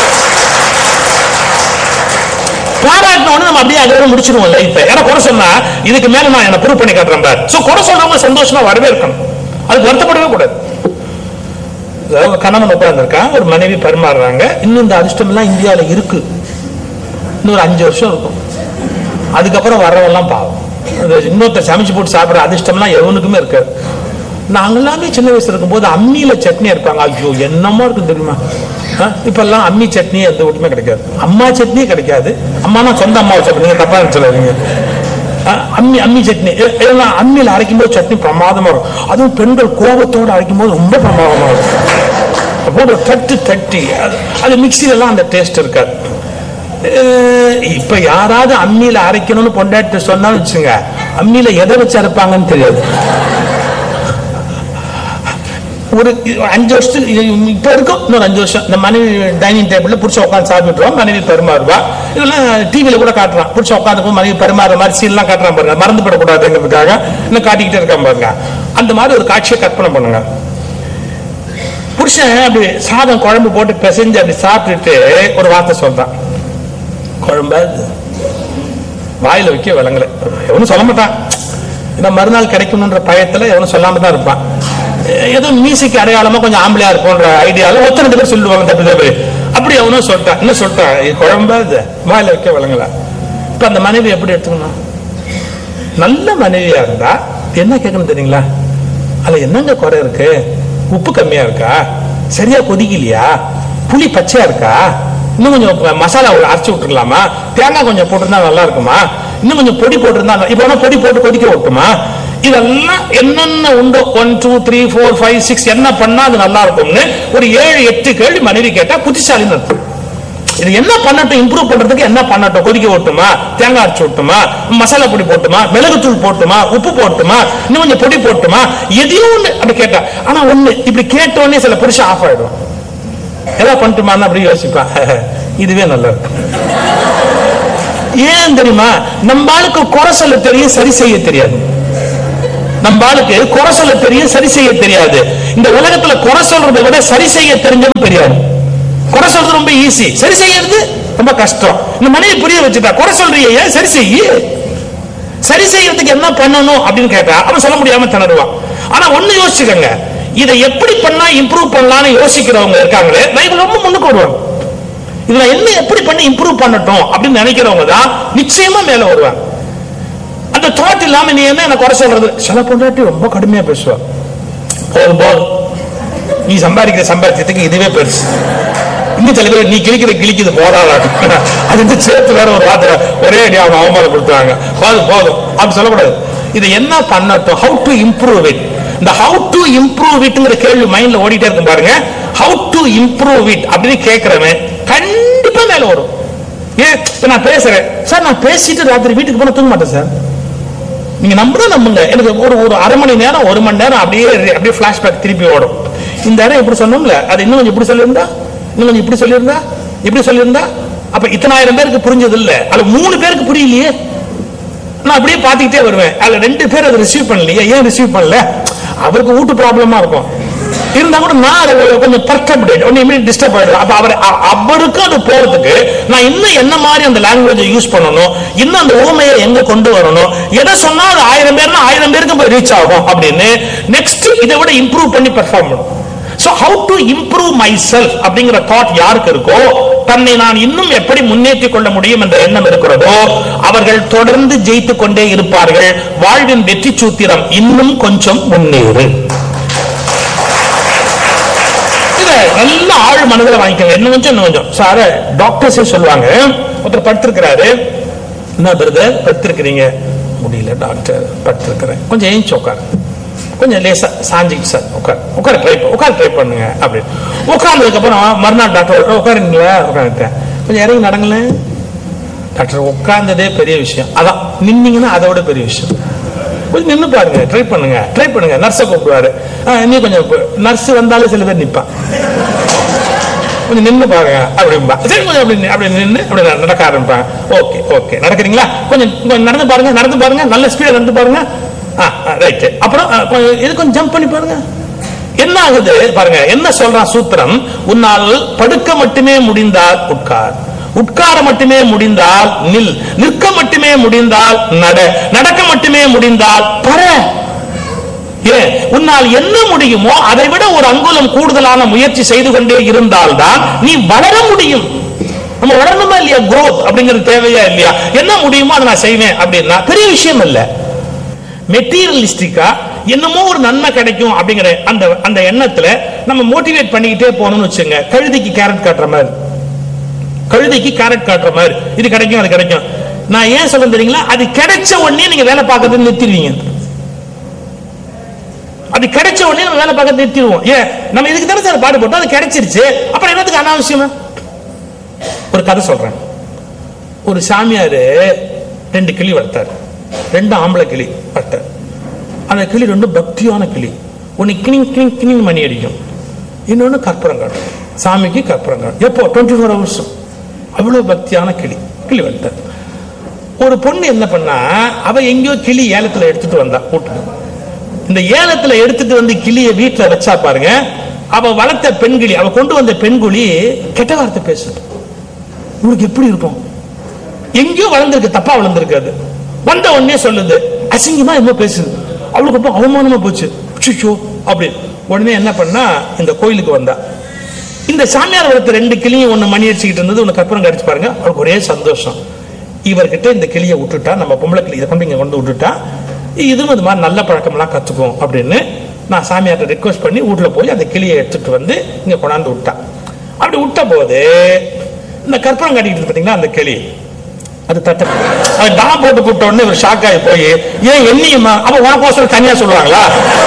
பாராட்டினோட நம்ம அப்படியே அதோட முடிச்சிருவோம் லைஃப் ஏன்னா குறை சொன்னா இதுக்கு மேல நான் என்ன ப்ரூவ் பண்ணி காட்டுறேன் பார் சோ குறை சொல்றவங்க சந்தோஷமா வரவே இருக்கணும் அதுக்கு வருத்தப்படவே கூடாது அதாவது ஒரு கணவன் உட்கார்ந்துருக்கான் ஒரு மனைவி பரிமாறுறாங்க இன்னும் இந்த அதிர்ஷ்டம் எல்லாம் இந்தியாவில இருக்கு இன்னொரு அஞ்சு வருஷம் இருக்கும் அதுக்கப்புறம் வர்றவெல்லாம் பாவம் அந்த இன்னொருத்தர் சமைச்சு போட்டு சாப்பிடுற அதிர்ஷ்டம்லாம் எவனுக்குமே இருக்காது நாங்கெல்லாமே சின்ன வயசுல இருக்கும்போது அம்மியில சட்னி இருப்பாங்க ஐயோ என்னமா இருக்கும் தெரியுமா ஆ, இப்பெல்லாம் அம்மி சட்னி எந்த வீட்டுமே கிடைக்காது அம்மா சட்னியே கிடைக்காது அம்மானா சொந்த அம்மா வச்சு நீங்க தப்பா நினைச்சிடாதீங்க ஆ, அம்மி அம்மி சட்னி ஏ- ஏன்னா அம்மியில அரைக்கும் போது சட்னி பிரமாதமா இருக்கும் அதுவும் பெண்கள் கோபத்தோட அரைக்கும் போது ரொம்ப பிரமாதமா இருக்கும் போட்டு தட்டு தட்டி அது- அது மிக்சில எல்லாம் அந்த டேஸ்ட் இருக்காது அஹ் இப்ப யாராவது அம்மியில அரைக்கணும்னு பொண்டாட்டி சொன்னாலும் வச்சுங்க அம்மியில எதை வச்சு அரைப்பாங்கன்னு தெரியாது ஒரு அஞ்சு வருஷத்துக்கு இது இப்ப இருக்கும் இன்னொரு அஞ்சு வருஷம் இந்த மனைவி டைனிங் டேபிள்ல புடிச்ச உட்காந்து சாப்பிட்டுருவோம் மனைவி பரிமாறுவா இதெல்லாம் டிவில கூட காட்டுறான் புடிச்ச உட்காந்து மனைவி பரிமாறுற மாதிரி சீன் எல்லாம் காட்டுறான் பாருங்க மறந்து படக்கூடாதுங்கிறதுக்காக இன்னும் காட்டிக்கிட்டே இருக்கான் பாருங்க அந்த மாதிரி ஒரு காட்சியை கற்பனை பண்ணுங்க புருஷன் அப்படி சாதம் குழம்பு போட்டு பிசைஞ்சு அப்படி சாப்பிட்டுட்டு ஒரு வார்த்தை சொல்றான் குழம்பா இது? வாயில வைக்க விளங்கல எவனும் சொல்ல மாட்டான் ஏன்னா மறுநாள் கிடைக்கணுன்ற பயத்துல எவனும் சொல்லாம தான் இருப்பான் எ- ஏதோ மியூசிக் அடையாளமா கொஞ்சம் ஆம்பளையா இருக்கும்ன்ற ஐடியால ஒத்த ரெண்டு பேர் சொல்லுவாங்க தப்பு தப்பு அப்படி அவனும் சொல்லிட்டான் என்ன சொல்லிட்டான் இது குழம்பா இது வாயில வைக்க விளங்கல இப்ப அந்த மனைவி எப்படி எடுத்துக்கணும் நல்ல மனைவியா இருந்தா என்ன கேட்கணும் தெரியுங்களா அதுல என்னங்க குறை இருக்கு உப்பு கம்மியா இருக்கா சரியா கொதிக்கலையா புளி பச்சையா இருக்கா இன்னும் கொஞ்சம் ப- மசாலா உள்ள அரைச்சு விட்டுருக்கலாமா தேங்காய் கொஞ்சம் போட்டிருந்தா நல்லா இருக்குமா இன்னும் கொஞ்சம் பொடி போட்டிருந்தா நல்லா- இப்ப வேணா பொடி போட்டு கொதிக்க விட்டுமா இதெல்லாம் என்னென்ன உண்டோ one two three four five six என்ன பண்ணா அது நல்லா இருக்கும்னு ஒரு ஏழு எட்டு கேள்வி மனைவி கேட்டா புத்திசாலின்னு அர்த்தம் இது என்ன பண்ணட்டும் இம்ப்ரூவ் பண்றதுக்கு என்ன பண்ணட்டும் கொதிக்க விட்டுமா தேங்காய் அரைச்சு விட்டுமா மசாலா பொடி போட்டுமா மிளகுத்தூள் போட்டுமா உப்பு போட்டுமா இன்னும் கொஞ்சம் பொடி போட்டுமா எதையும் ஒண்ணு அப்படி கேட்டா ஆனா ஒண்ணு இப்படி கேட்ட உடனே சில புருஷன் ஆஃப் ஆயிடும் ஏதாவது பண்ணட்டுமான்னு அப்படி யோசிப்பான் இதுவே நல்லா இருக்கு ஏன் தெரியுமா நம்ம ஆளுக்கு குறை சொல்ல தெரியும் சரி செய்ய தெரியாது நம்ம ஆளுக்கு குறை சொல்ல தெரியும் சரி செய்ய தெரியாது இந்த உலகத்துல குறை சொல்றதை விட சரி செய்ய தெரிஞ்சவன் பெரியாரு குறை சொல்றது ரொம்ப ஈஸி சரி செய்யறது ரொம்ப கஷ்டம் இந்த மனைவி புரிய வச்சுட்டா குறை சொல்றியே ஏன் சரி செய்யி சரி செய்யறதுக்கு என்ன பண்ணணும் அப்படின்னு கேட்டா அவன் சொல்ல முடியாம திணறுவான் ஆனா ஒண்ணு யோசிச்சுக்கங்க இதை எப்படி பண்ணா இம்ப்ரூவ் பண்ணலாம்னு யோசிக்கிறவங்க இருக்காங்களே லைஃப்ல ரொம்ப முன்னுக்கு வருவாங்க இதுல என்ன எப்படி பண்ணி இம்ப்ரூவ் பண்ணட்டும் அப்படின்னு நினைக்கிறவங்க தான் நிச்சயமா மேல வருவாங்க அந்த தாட் இல்லாம நீ என்ன என்ன குறை சொல்றது சில பொண்டாட்டி ரொம்ப கடுமையா பேசுவா போதும் போதும் நீ சம்பாதிக்கிற சம்பாத்தியத்துக்கு இதுவே பெருசு இங்க சில பேர் நீ கிழிக்கிற கிழிக்குது போதாதா அது வந்து சேர்த்து வேற ஒரு வார்த்தை ஒரே அடி அவங்க அவமானப்படுத்துவாங்க போதும் போதும் அப்படி சொல்லக்கூடாது இது என்ன பண்ணட்டும் ஹவு டு இம்ப்ரூவ் இட் இந்த ஹவு டு இம்ப்ரூவ் இட்ங்கிற கேள்வி மைண்ட்ல ஓடிட்டே இருக்கும் பாருங்க ஹவு டு இம்ப்ரூவ் இட் அப்படின்னு கேட்கிறவன் கண்டிப்பா மேல வரும் ஏன் இப்ப நான் பேசுறேன் சார் நான் பேசிட்டு ராத்திரி வீட்டுக்கு போனா தூங்க மாட்டேன் சார் நீங்க நம்புனா நம்புங்க எனக்கு ஒரு ஒரு அரை மணி நேரம் ஒரு மணி நேரம் அப்படியே அப்படியே பிளாஷ்பேக் திருப்பி ஓடும் இந்த இடம் இப்படி சொன்னோம்ல அது இன்னும் கொஞ்சம் இப்படி சொல்லியிருந்தா இன்னும் கொஞ்சம் இப்படி சொல்லியிருந்தா இப்படி சொல்லியிருந்தா அப்ப இத்தனாயிரம் பேருக்கு புரிஞ்சது இல்ல அது மூணு பேருக்கு புரியலையே நான் அப்படியே பார்த்துக்கிட்டே வருவேன் அதுல ரெண்டு பேர் அதை ரிசீவ் பண்ணலையே ஏன் ரிசீவ் பண்ணல அவருக்கு வீட்டு ப்ராப்ளமா இருக்கும் இருந்தா கூட நான் அதை கொஞ்சம் பர்டப்டேட் ஒன்னு இமீடியட் டிஸ்டர்ப் ஆயிடுவேன் அப்ப அவர் அ- அவருக்கும் அது போறதுக்கு நான் இன்னும் என்ன மாதிரி அந்த லாங்குவேஜை யூஸ் பண்ணணும் இன்னும் அந்த ஊமையை எங்க கொண்டு வரணும் எதை சொன்னா அது ஆயிரம் பேர்னா ஆயிரம் பேருக்கு போய் ரீச் ஆகும் அப்படின்னு நெக்ஸ்ட் இதை விட இம்ப்ரூவ் பண்ணி பெர்ஃபார்ம் பண்ணும் so how to improve myself அப்படிங்கிற தாட் யாருக்கு இருக்கோ தன்னை நான் இன்னும் எப்படி முன்னேற்றிக் கொள்ள முடியும் என்ற எண்ணம் இருக்கிறதோ அவர்கள் தொடர்ந்து ஜெயித்துக் கொண்டே இருப்பார்கள் வாழ்வின் வெற்றி சூத்திரம் இன்னும் கொஞ்சம் முன்னேறு இத நல்ல ஆழ் மனதில் வாங்கிக்கோங்க இன்னும் கொஞ்சம் இன்னும் கொஞ்சம் சார டாக்டர்ஸே சொல்லுவாங்க ஒருத்தர் படுத்திருக்கிறாரு என்ன பிரதர் படுத்திருக்கிறீங்க முடியல டாக்டர் படுத்திருக்கிறேன் கொஞ்சம் ஏஞ்சி உட்காரு கொஞ்சம் லேசா சாஞ்சிக்கு சார் உட்கார் உட்கார ட்ரை உட்கார் ட்ரை பண்ணுங்க அப்படின்னு உட்கார்ந்ததுக்கு அப்புறம் மறுநாள் டாக்டர் உட்காருங்களா உட்காந்துட்டேன் கொஞ்சம் இறங்கி நடங்களேன் டாக்டர் உட்கார்ந்ததே பெரிய விஷயம் அதான் நின்னீங்கன்னா அதை விட பெரிய விஷயம் கொஞ்சம் நின்னு பாருங்க ட்ரை பண்ணுங்க ட்ரை பண்ணுங்க நர்ஸை கூப்பிடுவாரு ஆ, நீ கொஞ்சம் நர்ஸ் வந்தாலும் சில பேர் நிப்பான் கொஞ்சம் நின்னு பாருங்க அப்படிம்பா சரி கொஞ்சம் அப்படி நி- அப்படி நின்னு அப்படி நட- நடக்க ஆரம்பிப்பாங்க ஓகே ஓகே நடக்கிறீங்களா கொஞ்சம் கொஞ்சம் நடந்து பாருங்க நடந்து பாருங்க நல்ல ஸ்பீடா நடந்து பாருங்க ஆ ரைட் அப்புறம் ஆ, கொஞ்சம் இது கொஞ்சம் ஜம்ப் பண்ணி பாருங்க என்ன ஆகுது பாருங்க என்ன சொல்றான் சூத்திரம் உன்னால் படுக்க மட்டுமே முடிந்தால் உட்கார் உட்கார மட்டுமே முடிந்தால் நில் நிற்க மட்டுமே முடிந்தால் நட நடக்க மட்டுமே முடிந்தால் பர ஏன் உன்னால் என்ன முடியுமோ அதை விட ஒரு அங்குலம் கூடுதலான முயற்சி செய்து கொண்டே இருந்தால்தான் நீ வளர முடியும் நம்ம வளரணுமா இல்லையா growth அப்படிங்கிறது தேவையா இல்லையா என்ன முடியுமோ அதை நான் செய்வேன் அப்படின்னா பெரிய விஷயம் இல்ல மெட்டீரியலிஸ்டிக்கா என்னமோ ஒரு நன்மை கிடைக்கும் அப்படிங்கிற அந்த அந்த எண்ணத்துல நம்ம மோட்டிவேட் பண்ணிக்கிட்டே போகணும்னு வச்சுங்க கழுதைக்கு கேரட் காட்டுற மாதிரி கழுதைக்கு கேரட் காட்டுற மாதிரி இது கிடைக்கும் அது கிடைக்கும் நான் ஏன் சொல்ல தெரியுங்களா அது கிடைச்ச உடனே நீங்க வேலை பார்க்கறது நிறுத்திடுவீங்க அது கிடைச்ச உடனே நம்ம வேலை பார்க்க நிறுத்திடுவோம் ஏன் நம்ம இதுக்கு தானே சார் பாடுபட்டோம் அது கிடைச்சிருச்சு அப்புறம் என்னத்துக்கு அனாவசியமா ஒரு கதை சொல்றேன் ஒரு சாமியார் ரெண்டு கிளி வளர்த்தார் ரெண்டு ஆம்பளை கிளி வளர்த்தார் அந்த கிளி ரெண்டும் பக்தியான கிளி ஒன்னு கிணிங் கிணிங் கிணிங் மணி அடிக்கும் இன்னொன்னு கற்பூரம் காட்டும் சாமிக்கு கற்பூரம் காட்டும் எப்போ டுவெண்ட்டி ஃபோர் ஹவர்ஸ் அவ்வளவு பக்தியான கிளி கிளி வளர்த்தார் ஒரு பொண்ணு என்ன பண்ணா அவ எங்கேயோ கிளி ஏலத்துல எடுத்துட்டு வந்தா வீட்டுக்கு இந்த ஏலத்துல எடுத்துட்டு வந்து கிளிய வீட்டுல வச்சா பாருங்க அவ வளர்த்த பெண் கிளி அவ கொண்டு வந்த பெண் கிளி கெட்ட வார்த்தை பேசுது உங்களுக்கு எப்படி இருக்கும் எங்கேயோ வளர்ந்துருக்கு தப்பா வளர்ந்துருக்கு அது வந்த உடனே சொல்லுது அசிங்கமா என்ன பேசுது அவளுக்கு அப்புறம் அவமானமா போச்சு அச்சச்சோ அப்படி உடனே என்ன பண்ணா இந்த கோயிலுக்கு வந்தா இந்த சாமியார் வளர்த்த ரெண்டு கிளியும் ஒண்ணு மணி அடிச்சுக்கிட்டு இருந்தது ஒண்ணு கற்பூரம் கடிச்சு பாருங்க அவருக்கு ஒரே சந்தோஷம் இவர்கிட்ட இந்த கிளியை விட்டுட்டா நம்ம பொம்பளை கிளி இதை கொண்டு இங்க கொண்டு விட்டுட்டா இதுவும் இது மாதிரி நல்ல பழக்கம்லாம் கத்துக்கும் அப்படின்னு நான் சாமியார்ட்ட ரிக்வஸ்ட் பண்ணி வீட்டுல போய் அந்த கிளியை எடுத்துட்டு வந்து இங்க கொண்டாந்து விட்டா அப்படி விட்ட போது இந்த கற்பூரம் கட்டிக்கிட்டு இருக்கு பாத்தீங்களா அந்த கிளி அது தட்ட அது டா போட்டு கூப்பிட்ட உடனே ஒரு ஷாக் ஆகி போய் ஏன் என்னையுமா அப்ப உனக்கோசரம் தனியா சொல்லுவாங்களா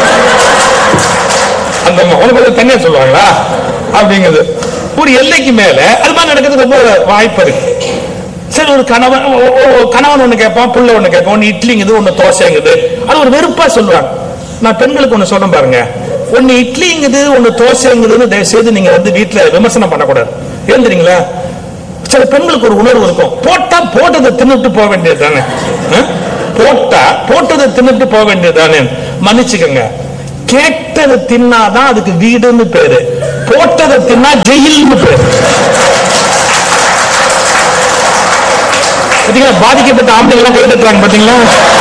அந்த அம்மா, உனக்கு தனியா சொல்லுவாங்களா அப்படிங்கிறது ஒரு எல்லைக்கு மேல அது மாதிரி நடக்கிறது ரொம்ப வாய்ப்பு இருக்கு சரி ஒரு கணவன் ஒ- ஒ- கணவன் ஒண்ணு கேட்பான் புள்ள ஒண்ணு கேட்பான் ஒண்ணு இட்லிங்குது ஒண்ணு தோசைங்குது அது ஒரு வெறுப்பா சொல்லுவாங்க நான் பெண்களுக்கு ஒண்ணு சொல்றேன் பாருங்க ஒண்ணு இட்லிங்குது ஒண்ணு தோசைங்குதுன்னு தயவு செய்து நீங்க வந்து வீட்டுல விமர்சனம் பண்ணக்கூடாது ஏன் தெரியுங்களா சில சில பெண்களுக்கு ஒரு உணர்வு இருக்கும் போட்டா போட்டதை தின்னுட்டு போக வேண்டியது தானே போட்டா போட்டதை தின்னுட்டு போக வேண்டியது தானே மன்னிச்சுக்கோங்க கேட்டதை தின்னாதான் அதுக்கு வீடுன்னு பேரு போட்டதை தின்னா ஜெயில்னு பேரு பாத்தீங்களா பாதிக்கப்பட்ட ஆம்பளை எல்லாம் கை தட்டுறாங்க பாத்தீங்களா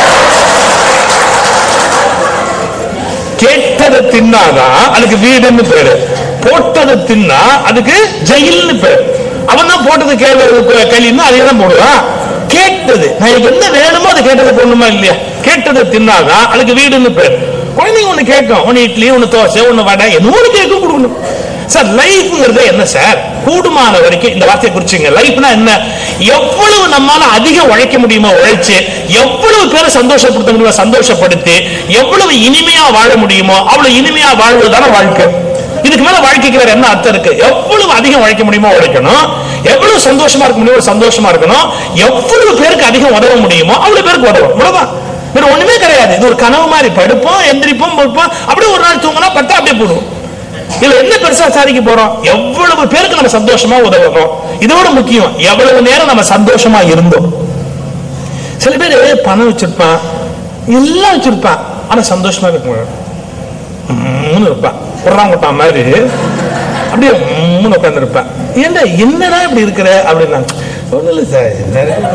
கேட்டதை தின்னாதான் அதுக்கு வீடுன்னு பேரு போட்டதை தின்னா அதுக்கு ஜெயில்னு பேரு அவன் தான் போட்டது கேள்வி களின்னு அதே தான் போடுவான் கேட்டது நான் எனக்கு என்ன வேணுமோ அதை கேட்டதை போடணுமா இல்லையா கேட்டதை தின்னாதான் அதுக்கு வீடுன்னு பேரு குழந்தைங்க ஒண்ணு கேட்கும் ஒன்னு இட்லி ஒன்னு தோசை ஒன்னு வடை என்ன ஒண்ணு கேட்கும் கொடுக்கணும் சார் லைஃப்ங்கிறது என்ன சார் கூடுமான வரைக்கும் இந்த வார்த்தையை குறிச்சுங்க லைஃப்னா என்ன எவ்வளவு நம்மால அதிகம் உழைக்க முடியுமோ உழைச்சு எவ்வளவு பேரை சந்தோஷப்படுத்த முடியுமோ சந்தோஷப்படுத்தி எவ்வளவு இனிமையா வாழ முடியுமோ அவ்வளவு இனிமையா வாழ்வதுதான வாழ்க்கை இதுக்கு மேல வாழ்க்கைக்கு வேற என்ன அர்த்தம் இருக்கு எவ்வளவு அதிகம் உழைக்க முடியுமோ உழைக்கணும் எவ்வளவு சந்தோஷமா இருக்க முடியுமோ சந்தோஷமா இருக்கணும் எவ்வளவு பேருக்கு அதிகம் உதவ முடியுமோ அவ்வளவு பேருக்கு உதவும் இவ்வளவுதான் வேற ஒண்ணுமே கிடையாது இது ஒரு கனவு மாதிரி படுப்போம் எந்திரிப்போம் படுப்போம் அப்படியே ஒரு நாள் தூங்கினா பட்டா அப்படியே போடுவோம் இதுல என்ன பெருசா சாதிக்க போறோம் எவ்வளவு பேருக்கு நம்ம சந்தோஷமா உதவணும் இதோட முக்கியம் எவ்வளவு நேரம் நம்ம சந்தோஷமா இருந்தோம் சில பேர் பணம் வச்சிருப்பான் எல்லாம் வச்சிருப்பான் ஆனா சந்தோஷமா இருக்க முடியும் உம்முன்னு இருப்பான் குர்றாங்குட்டா மாதிரி அப்படியே உம்முன்னு உட்கார்ந்து இருப்பேன் ஏன்டா என்னடா இப்படி இருக்கிற அப்படின்னா ஒண்ணும் இல்லை சார் என்ன இருக்கு?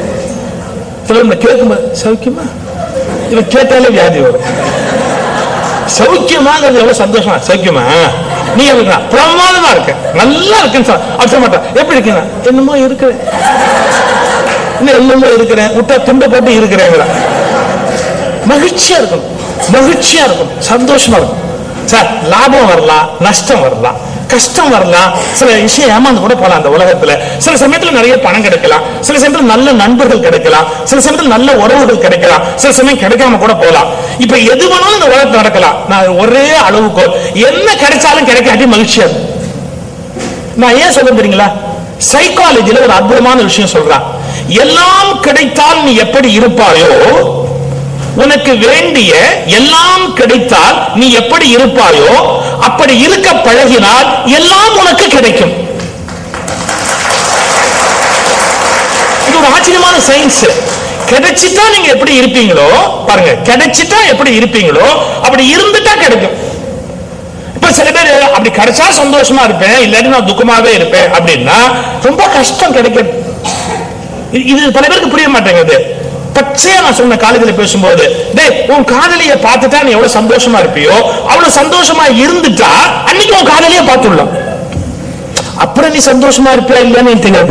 சிலர் நம்ம கேட்கும்போது சௌக்கியமா இவன் கேட்டாலே வியாதி வரும் சௌக்கியமாங்கிறது எவ்வளவு சந்தோஷமா சௌக்கியமா நீ எப்படி பிரமாதமா இருக்க நல்லா இருக்குன்னு சொல்ல அவர் சொல்ல மாட்டான் எப்படி இருக்கீங்க என்னமோ இருக்கிறேன் இன்னும் என்னமோ இருக்கிறேன் விட்டா துண்டை போட்டு இருக்கிறேங்கிற மகிழ்ச்சியா இருக்கணும் மகிழ்ச்சியா இருக்கணும் சந்தோஷமா இருக்கும் சார் லாபம் வரலாம் நஷ்டம் வரலாம் கஷ்டம் வரலாம் சில விஷயம் ஏமாந்து கூட போலாம் அந்த உலகத்துல சில சமயத்துல நிறைய பணம் கிடைக்கலாம் சில சமயத்துல நல்ல நண்பர்கள் கிடைக்கலாம் சில சமயத்துல நல்ல உறவுகள் கிடைக்கலாம் சில சமயம் கிடைக்காம கூட போலாம் இப்ப எது வேணாலும் இந்த உலகத்துல நடக்கலாம் நான் ஒரே அளவுக்கோல் என்ன கிடைச்சாலும் கிடைக்காட்டி மகிழ்ச்சியா இருக்கும் நான் ஏன் சொல்ல தெரியுங்களா சைக்காலஜில ஒரு அற்புதமான விஷயம் சொல்றான் எல்லாம் கிடைத்தால் நீ எப்படி இருப்பாயோ உனக்கு வேண்டிய எல்லாம் கிடைத்தால் நீ எப்படி இருப்பாயோ அப்படி இருக்க பழகினால் எல்லாம் உனக்கு கிடைக்கும் இது ஒரு ஆச்சரியமான சயின்ஸ் கிடைச்சிட்டா நீங்க எப்படி இருப்பீங்களோ பாருங்க கிடைச்சிட்டா எப்படி இருப்பீங்களோ அப்படி இருந்துட்டா கிடைக்கும் இப்ப சில பேர் அப்படி கிடைச்சா சந்தோஷமா இருப்பேன் இல்லாட்டி நான் துக்கமாவே இருப்பேன் அப்படின்னா ரொம்ப கஷ்டம் கிடைக்கும் இது- இது பல பேருக்கு புரிய மாட்டேங்குது பச்சையா நான் சொன்ன காலேஜ்ல பேசும்போது டேய் உன் காதலிய பார்த்துட்டா நீ எவ்வளவு சந்தோஷமா இருப்பியோ அவ்வளவு சந்தோஷமா இருந்துட்டா அன்னைக்கு உன் காதலிய பார்த்துடலாம் அப்புறம் நீ சந்தோஷமா இருப்பியா இல்லையான்னு எனக்கு தெரியாது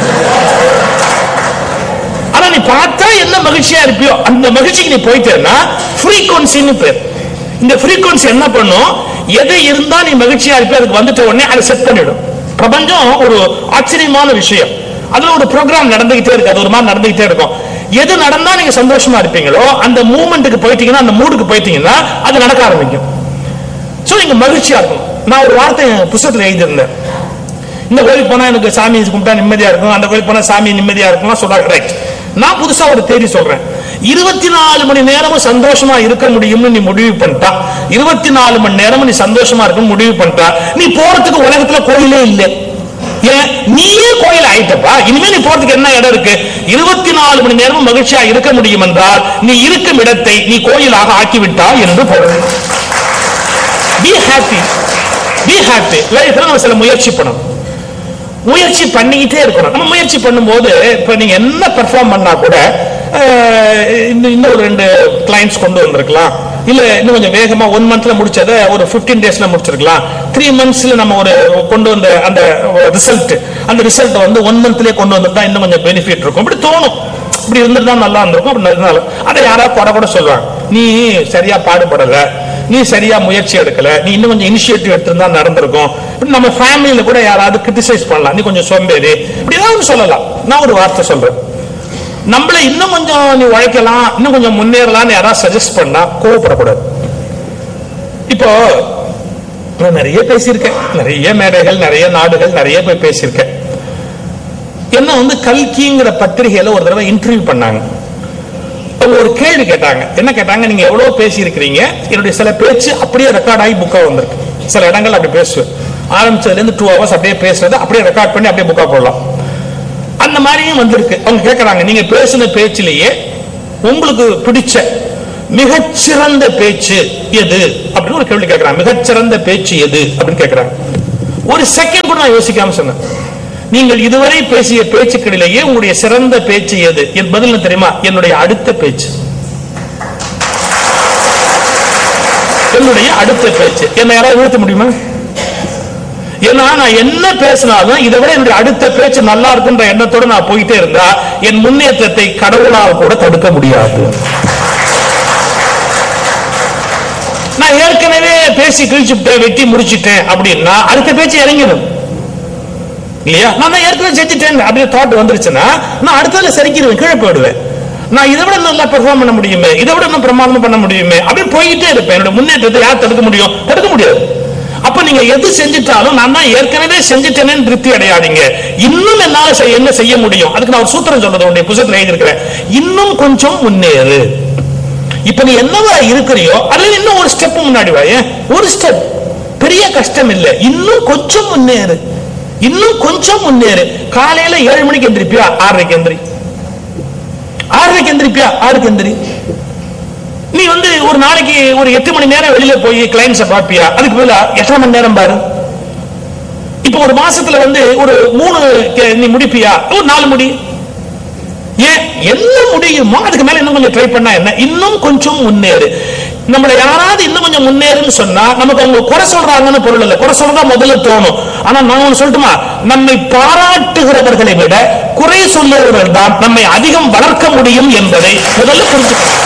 ஆனா நீ பார்த்தா என்ன மகிழ்ச்சியா இருப்பியோ அந்த மகிழ்ச்சிக்கு நீ போயிட்டேன்னா ஃப்ரீக்வன்சின்னு பேர் இந்த ஃப்ரீக்வன்சி என்ன பண்ணும் எது இருந்தா நீ மகிழ்ச்சியா இருப்பியோ அதுக்கு வந்துட்ட உடனே அதை செட் பண்ணிடும் பிரபஞ்சம் ஒரு ஆச்சரியமான விஷயம் அதுல ஒரு ப்ரோக்ராம் நடந்துகிட்டே இருக்கு அது ஒரு மாதிரி நடந்துகிட்டே இருக்கும் எது நடந்தா நீங்க சந்தோஷமா இருப்பீங்களோ அந்த மூமெண்ட்டுக்கு போயிட்டீங்கன்னா அந்த மூடுக்கு போயிட்டீங்கன்னா அது நடக்க ஆரம்பிக்கும் சோ நீங்க மகிழ்ச்சியா இருக்கும் நான் ஒரு வார்த்தை என் புத்தகத்துல எழுதியிருந்தேன் இந்த கோயிலுக்கு போனா எனக்கு சாமி கும்பிட்டா நிம்மதியா இருக்கும் அந்த கோயிலுக்கு போனா சாமி நிம்மதியா இருக்கும் சொல்றாங்க ரைட் நான் புதுசா ஒரு தேதி சொல்றேன் இருபத்தி நாலு மணி நேரமும் சந்தோஷமா இருக்க முடியும்னு நீ முடிவு பண்ணிட்டா இருபத்தி நாலு மணி நேரமும் நீ சந்தோஷமா இருக்கும் முடிவு பண்ணிட்டா நீ போறதுக்கு உலகத்துல கோயிலே இல்லை ஏன் நீயே கோயில் ஆயிட்டப்பா இனிமே நீ போறதுக்கு என்ன இடம் இருக்கு இருபத்தி நாலு மணி நேரமும் மகிழ்ச்சியா இருக்க முடியும் என்றால் நீ இருக்கும் இடத்தை நீ கோயிலாக ஆக்கிவிட்டாய் என்று பொருள் பி ஹாப்பி பி ஹாப்பி லைஃப்ல நம்ம சில முயற்சி பண்ணணும் முயற்சி பண்ணிக்கிட்டே இருக்கணும் நம்ம முயற்சி பண்ணும்போது இப்ப நீங்க என்ன பெர்ஃபார்ம் பண்ணா கூட அஹ், இன்னும் இன்னும் ஒரு ரெண்டு கிளைண்ட்ஸ் கொண்டு வந்திருக்கலாம் இல்ல இன்னும் கொஞ்சம் வேகமா ஒன் மந்த்ல முடிச்சதை ஒரு 15 டேஸ்ல முடிச்சிருக்கலாம் த்ரீ மந்த்ஸ்ல நம்ம ஒரு கொண்டு வந்த அந்த ரிசல்ட் அந்த ரிசல்ட் வந்து ஒன் மந்த்லயே கொண்டு வந்துட்டா இன்னும் கொஞ்சம் பெனிஃபிட் இருக்கும் இப்படி தோணும் இப்படி இருந்திருந்தா நல்லா இருந்திருக்கும் அப்படி இருந்தாலும் அதை யாராவது குறை கூட சொல்லுவாங்க நீ சரியா பாடுபடல நீ சரியா முயற்சி எடுக்கல நீ இன்னும் கொஞ்சம் இனிஷியேட்டிவ் எடுத்திருந்தா நடந்திருக்கும் இப்படி நம்ம ஃபேமிலியில கூட யாராவது கிரிட்டிசைஸ் பண்ணலாம் நீ கொஞ்சம் சோம்பேறி இப்படி ஏதாவது ஒண்ணு சொல்லலாம் நான் ஒரு வார்த்தை சொல்றேன் நம்மள இன்னும் கொஞ்சம் நீ உழைக்கலாம் இன்னும் கொஞ்சம் முன்னேறலாம்னு யாராவது சஜஸ்ட் பண்ணா கோவப்படக்கூடாது இப்போ நான் நிறைய பேசியிருக்கேன் நிறைய மேடைகள் நிறைய நாடுகள் நிறைய போய் பேசியிருக்கேன் என்ன வந்து கல்கிங்கிற பத்திரிகையில ஒரு தடவை இன்டர்வியூ பண்ணாங்க அவங்க ஒரு கேள்வி கேட்டாங்க என்ன கேட்டாங்க நீங்க எவ்வளவு பேசி இருக்கிறீங்க என்னுடைய சில பேச்சு அப்படியே ரெக்கார்ட் ஆகி புக்கா வந்திருக்கு சில இடங்கள் அப்படி பேசுவேன் ஆரம்பிச்சதுல இருந்து டூ ஹவர்ஸ் அப்படியே பேசுறது அப்படியே ரெக்கார்ட் பண்ணி அப்படியே புக்கா போடலாம் அந்த மாதிரியும் வந்திருக்கு அவங்க கேட்கறாங்க நீங்க பேசின பேச்சிலேயே உங்களுக்கு பிடிச்ச மிகச்சிறந்த பேச்சு எது அப்படின்னு ஒரு கேள்வி கேட்கறாங்க மிகச்சிறந்த பேச்சு எது அப்படின்னு கேட்கறாங்க ஒரு செகண்ட் கூட நான் யோசிக்காம சொன்னேன் நீங்கள் இதுவரை பேசிய பேச்சுக்களிலேயே உங்களுடைய சிறந்த பேச்சு எது என் பதில் என்ன தெரியுமா என்னுடைய அடுத்த பேச்சு என்னுடைய அடுத்த பேச்சு என்ன யாராவது நிறுத்த முடியுமா ஏன்னா நான் என்ன பேசினாலும் இதை விட என்னுடைய அடுத்த பேச்சு நல்லா இருக்குன்ற எண்ணத்தோட நான் போயிட்டே இருந்தா என் முன்னேற்றத்தை கடவுளால் கூட தடுக்க முடியாது நான் ஏற்கனவே பேசி கிழிச்சுட்டேன் வெட்டி முடிச்சிட்டேன் அப்படின்னா அடுத்த பேச்சு இறங்கிடும் இல்லையா நான் தான் ஏற்கனவே செஞ்சுட்டேன் அப்படியே தாட் வந்துருச்சுன்னா நான் அடுத்ததுல சரிக்கிடுவேன் கீழே போயிடுவேன் நான் இதை விட நல்லா பெர்ஃபார்ம் பண்ண முடியுமே இதை விட இன்னும் பிரமாதம் பண்ண முடியுமே அப்படின்னு போயிட்டே இருப்பேன் என்னோட முன்னேற்றத்தை யார் தடுக்க முடியும் தடுக்க முடியாது அப்ப நீங்க எது செஞ்சுட்டாலும் நான் தான் ஏற்கனவே செஞ்சுட்டேனேன்னு திருப்தி அடையாதீங்க இன்னும் என்னால செய்ய- என்ன செய்ய முடியும் அதுக்கு நான் ஒரு சூத்திரம் சொல்றது உடைய புத்தகத்துல எழுதியிருக்கிறேன் இன்னும் கொஞ்சம் முன்னேறு இப்ப நீ என்னவா இருக்கிறியோ அதுல இன்னும் ஒரு ஸ்டெப் முன்னாடி வா ஏன் ஒரு ஸ்டெப் பெரிய கஷ்டம் இல்ல இன்னும் கொஞ்சம் முன்னேறு இன்னும் கொஞ்சம் முன்னேறு காலையில ஏழு மணிக்கு எந்திரிப்பியா ஆறரைக்கு எந்திரி ஆறரைக்கு எந்திரிப்பியா ஆறுக்கு எந்திரி நீ வந்து ஒரு நாளைக்கு ஒரு எட்டு மணி நேரம் வெளியில போய் கிளைண்ட்ஸ பாப்பியா அதுக்கு பதிலா எத்தனை மணி நேரம் பாரு இப்போ ஒரு மாசத்துல வந்து ஒரு மூணு கே- நீ முடிப்பியா ஒரு நாலு முடி ஏன் என்ன முடியுமோ அதுக்கு மேல இன்னும் கொஞ்சம் ட்ரை பண்ணா என்ன இன்னும் கொஞ்சம் முன்னேறு நம்மள யாராவது இன்னும் கொஞ்சம் முன்னேறுன்னு சொன்னா நமக்கு அவங்க குறை சொல்றாங்கன்னு பொருள் இல்ல குறை சொல்றதா முதல்ல தோணும் ஆனா நான் ஒண்ணு சொல்லட்டுமா நம்மை பாராட்டுகிறவர்களை விட குறை சொல்லுகிறவர்கள் தான் நம்மை அதிகம் வளர்க்க முடியும் என்பதை முதல்ல புரிஞ்சுக்கணும்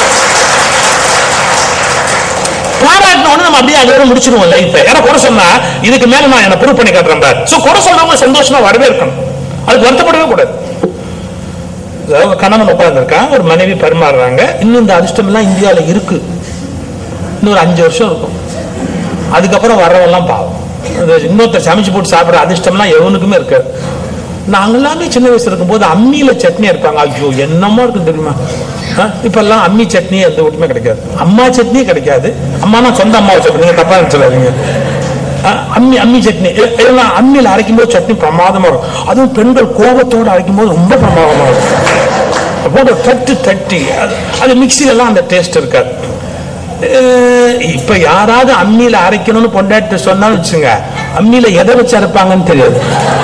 பாராட்டினோட நம்ம அப்படியே அதோட முடிச்சிருவோம் லைஃப் ஏன்னா குறை சொன்னா இதுக்கு மேல நான் என்ன ப்ரூவ் பண்ணி காட்டுறேன் பாரு சோ குறை சொல்றவங்க சந்தோஷமா வரவேற்கணும் அதுக்கு வருத்தப்படவே கூடாது அதாவது கணவன் உட்கார்ந்துருக்கான் ஒரு மனைவி பரிமாறுறாங்க இன்னும் இந்த அதிர்ஷ்டம் எல்லாம் இந்தியாவில் இருக்கு இன்னும் ஒரு அஞ்சு வருஷம் இருக்கும் அதுக்கப்புறம் வர்றவெல்லாம் பாவம் அது இன்னொருத்தர் சமைச்சு போட்டு சாப்பிடுற அதிர்ஷ்டம்லாம் எவனுக்குமே இருக்காது நாங்கெல்லாமே சின்ன வயசுல இருக்கும்போது அம்மியில சட்னி இருப்பாங்க ஐயோ என்னமோ இருக்கு தெரியுமா ஆ, இப்பெல்லாம் அம்மி சட்னி எந்த வீட்டுமே கிடைக்காது அம்மா சட்னியே கிடைக்காது அம்மானா சொந்த அம்மாவை சொல்றீங்க தப்பா சொல்லாதீங்க ஆ, அம்மி அம்மி சட்னி எ- எல்லாம் அம்மியில அரைக்கும் போது சட்னி பிரமாதமா இருக்கும் அதுவும் பெண்கள் கோபத்தோட அரைக்கும் போது ரொம்ப பிரமாதமா இருக்கும் போட்டு தட்டு தட்டி அது அது மிக்சில எல்லாம் அந்த டேஸ்ட் இருக்காது அஹ் இப்ப யாராவது அம்மியில அரைக்கணும்னு பொண்டாட்டி சொன்னாலும் வச்சுங்க அம்மியில எதை வச்சு அரைப்பாங்கன்னு தெரியாது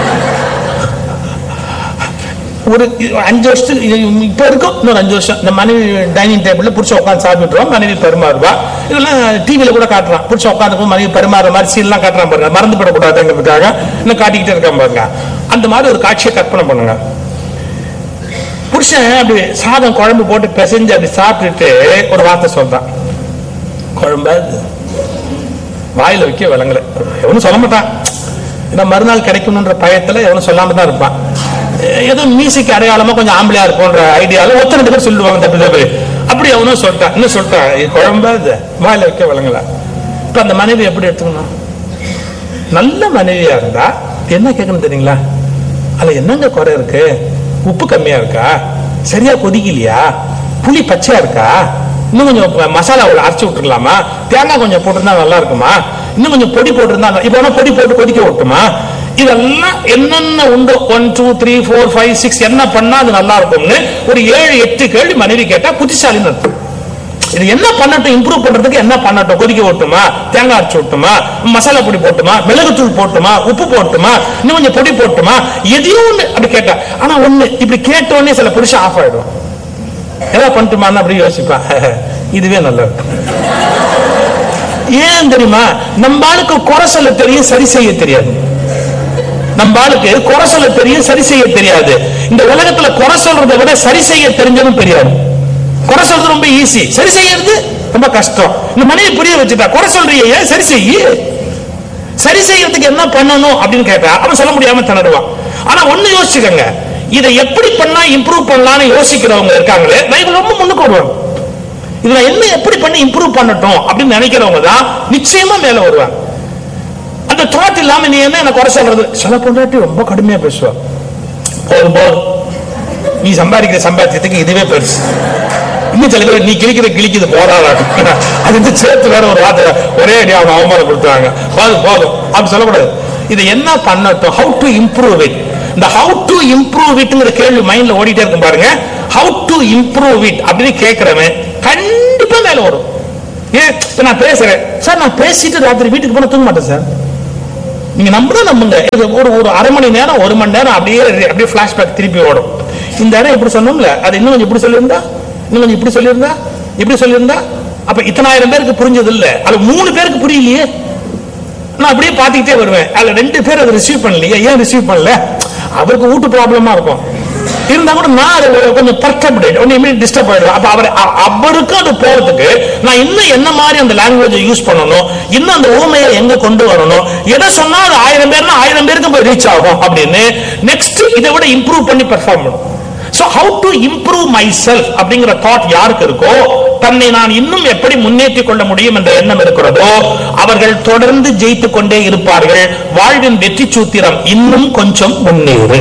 ஒரு அஞ்சு வருஷத்துக்கு இது இப்ப இருக்கும் இன்னொரு அஞ்சு வருஷம் இந்த மனைவி டைனிங் டேபிள்ல புடிச்ச உட்காந்து சாப்பிட்டுருவோம் மனைவி பரிமாறுவா இதெல்லாம் டிவியில கூட காட்டுறான் புடிச்ச உட்காந்து மனைவி பரிமாற மாதிரி சீன்லாம் காட்டுறான் பாருங்க மறந்து போடக்கூடாதுங்கிறதுக்காக இன்னும் காட்டிக்கிட்டே இருக்கான் பாருங்க அந்த மாதிரி ஒரு காட்சியை கற்பனை பண்ணுங்க புருஷன் அப்படி சாதம் குழம்பு போட்டு பிசைஞ்சு அப்படி சாப்பிட்டுட்டு ஒரு வார்த்தை சொல்றான் குழம்பா இது? வாயில வைக்க விளங்கல எவனும் சொல்ல மாட்டான் ஏன்னா மறுநாள் கிடைக்கணுன்ற பயத்துல எவனும் சொல்லாம தான் இருப்பான் எ- ஏதோ மியூசிக் அடையாளமா கொஞ்சம் ஆம்பளையா இருக்கும்ன்ற ஐடியால ஒத்த ரெண்டு பேர் சொல்லுவாங்க தப்பு தப்பு அப்படி அவனும் சொல்லிட்டான் இன்னும் சொல்லிட்டான் இது குழம்பா இது வாயில வைக்க விளங்கல இப்ப அந்த மனைவி எப்படி எடுத்துக்கணும் நல்ல மனைவியா இருந்தா என்ன கேட்கணும் தெரியுங்களா அதுல என்னங்க குறை இருக்கு உப்பு கம்மியா இருக்கா சரியா கொதிக்கலையா புளி பச்சையா இருக்கா இன்னும் கொஞ்சம் ப- மசாலா உள்ள அரைச்சு விட்டுருலாமா தேங்காய் கொஞ்சம் போட்டிருந்தா நல்லா இருக்குமா இன்னும் கொஞ்சம் பொடி போட்டிருந்தா நல்லா- இப்ப வேணா பொடி போட்டு கொதிக்க விட்டுமா இதெல்லாம் என்னென்ன உண்டு one two three four five six என்ன பண்ணா அது நல்லா இருக்கும்னு ஒரு ஏழு எட்டு கேள்வி மனைவி கேட்டா புத்திசாலின்னு அர்த்தம் இது என்ன பண்ணட்டும் இம்ப்ரூவ் பண்றதுக்கு என்ன பண்ணட்டும் கொதிக்க விட்டுமா தேங்காய் அரைச்சு விட்டுமா மசாலா பொடி போட்டுமா மிளகுத்தூள் போட்டுமா உப்பு போட்டுமா இன்னும் கொஞ்சம் பொடி போட்டுமா எதையும் ஒண்ணு அப்படி கேட்டா ஆனா ஒண்ணு இப்படி கேட்ட உடனே சில புருஷன் ஆஃப் ஆயிடும் ஏதாவது பண்ணட்டுமான்னு அப்படி யோசிப்பான் இதுவே நல்லா இருக்கு ஏன் தெரியுமா நம்ம ஆளுக்கு குறை சொல்ல தெரியும் சரி செய்ய தெரியாது நம்ம ஆளுக்கு குறை சொல்ல தெரியும் சரி செய்ய தெரியாது இந்த உலகத்துல குறை சொல்றதை விட சரி செய்ய தெரிஞ்சதும் தெரியாது குறை சொல்றது ரொம்ப ஈஸி சரி செய்யறது ரொம்ப கஷ்டம் இந்த மனைவி புரிய வச்சுட்டா குறை சொல்றியே ஏன் சரி செய்யி சரி செய்யறதுக்கு என்ன பண்ணணும் அப்படின்னு கேட்டா அவன் சொல்ல முடியாம திணறுவான் ஆனா ஒண்ணு யோசிச்சுக்கங்க இதை எப்படி பண்ணா இம்ப்ரூவ் பண்ணலாம்னு யோசிக்கிறவங்க இருக்காங்களே லைஃப்ல ரொம்ப முன்னுக்கு வருவாங்க இதுல என்ன எப்படி பண்ணி இம்ப்ரூவ் பண்ணட்டும் அப்படின்னு நினைக்கிறவங்க தான் நிச்சயமா மேல வருவாங்க அந்த தாட் இல்லாம நீ என்ன என்ன குறை சொல்றது சில பொண்டாட்டி ரொம்ப கடுமையா பேசுவா போதும் போதும் நீ சம்பாதிக்கிற சம்பாத்தியத்துக்கு இதுவே பெருசு இன்னும் சில பேர் நீ கிழிக்கிற கிழிக்குது போதாடா அது வந்து சேர்த்து வேற ஒரு வார்த்தை ஒரே அடி அவங்க அவமானம் கொடுத்தாங்க போதும் போதும் அப்படி சொல்லக்கூடாது இதை என்ன பண்ணட்டும் ஹவு டு இம்ப்ரூவ் இட் இந்த ஹவு டு இம்ப்ரூவ் இட்ங்கிற கேள்வி மைண்ட்ல ஓடிட்டே இருக்கும் பாருங்க ஹவு டு இம்ப்ரூவ் இட் அப்படின்னு கேட்கிறவன் கண்டிப்பா மேல வரும் ஏன் இப்ப நான் பேசுறேன் சார் நான் பேசிட்டு ராத்திரி வீட்டுக்கு போன தூங்க மாட்டேன் சார் நீங்க நம்புனா நம்புங்க இது ஒரு ஒரு அரை மணி நேரம் ஒரு மணி நேரம் அப்படியே அப்படியே பிளாஷ்பேக் திருப்பி ஓடும் இந்த இடம் இப்படி சொன்னோம்ல அது இன்னும் கொஞ்சம் இப்படி சொல்லியிருந்தா இன்னும் கொஞ்சம் இப்படி சொல்லியிருந்தா இப்படி சொல்லியிருந்தா அப்ப இத்தனாயிரம் பேருக்கு புரிஞ்சது இல்ல அது மூணு பேருக்கு புரியலையே நான் அப்படியே பாத்துக்கிட்டே வருவேன் அதுல ரெண்டு பேர் அதை ரிசீவ் பண்ணலையே ஏன் ரிசீவ் பண்ணல அவருக்கு வீட்டு ப்ராப்ளமா இருக்கும் இருந்தா கூட நான் அது கொஞ்சம் பர்டப்டேட் ஒன்னுமே டிஸ்டர்ப் ஆயிடுவேன் அப்ப அவர் அ- அவருக்கு அது போறதுக்கு நான் இன்னும் என்ன மாதிரி அந்த லாங்குவேஜை யூஸ் பண்ணணும் இன்னும் அந்த ஊமையை எங்க கொண்டு வரணும் எதை சொன்னா அது ஆயிரம் பேர்னா ஆயிரம் பேருக்கு போய் ரீச் ஆகும் அப்படின்னு நெக்ஸ்ட் இதை விட இம்ப்ரூவ் பண்ணி பெர்ஃபார்ம் பண்ணும் so how to improve myself அப்படிங்கிற தாட் யாருக்கு இருக்கோ தன்னை நான் இன்னும் எப்படி முன்னேற்றிக் கொள்ள முடியும் என்ற எண்ணம் இருக்கிறதோ அவர்கள் தொடர்ந்து ஜெயித்துக் கொண்டே இருப்பார்கள் வாழ்வின் வெற்றி சூத்திரம் இன்னும் கொஞ்சம் முன்னேறு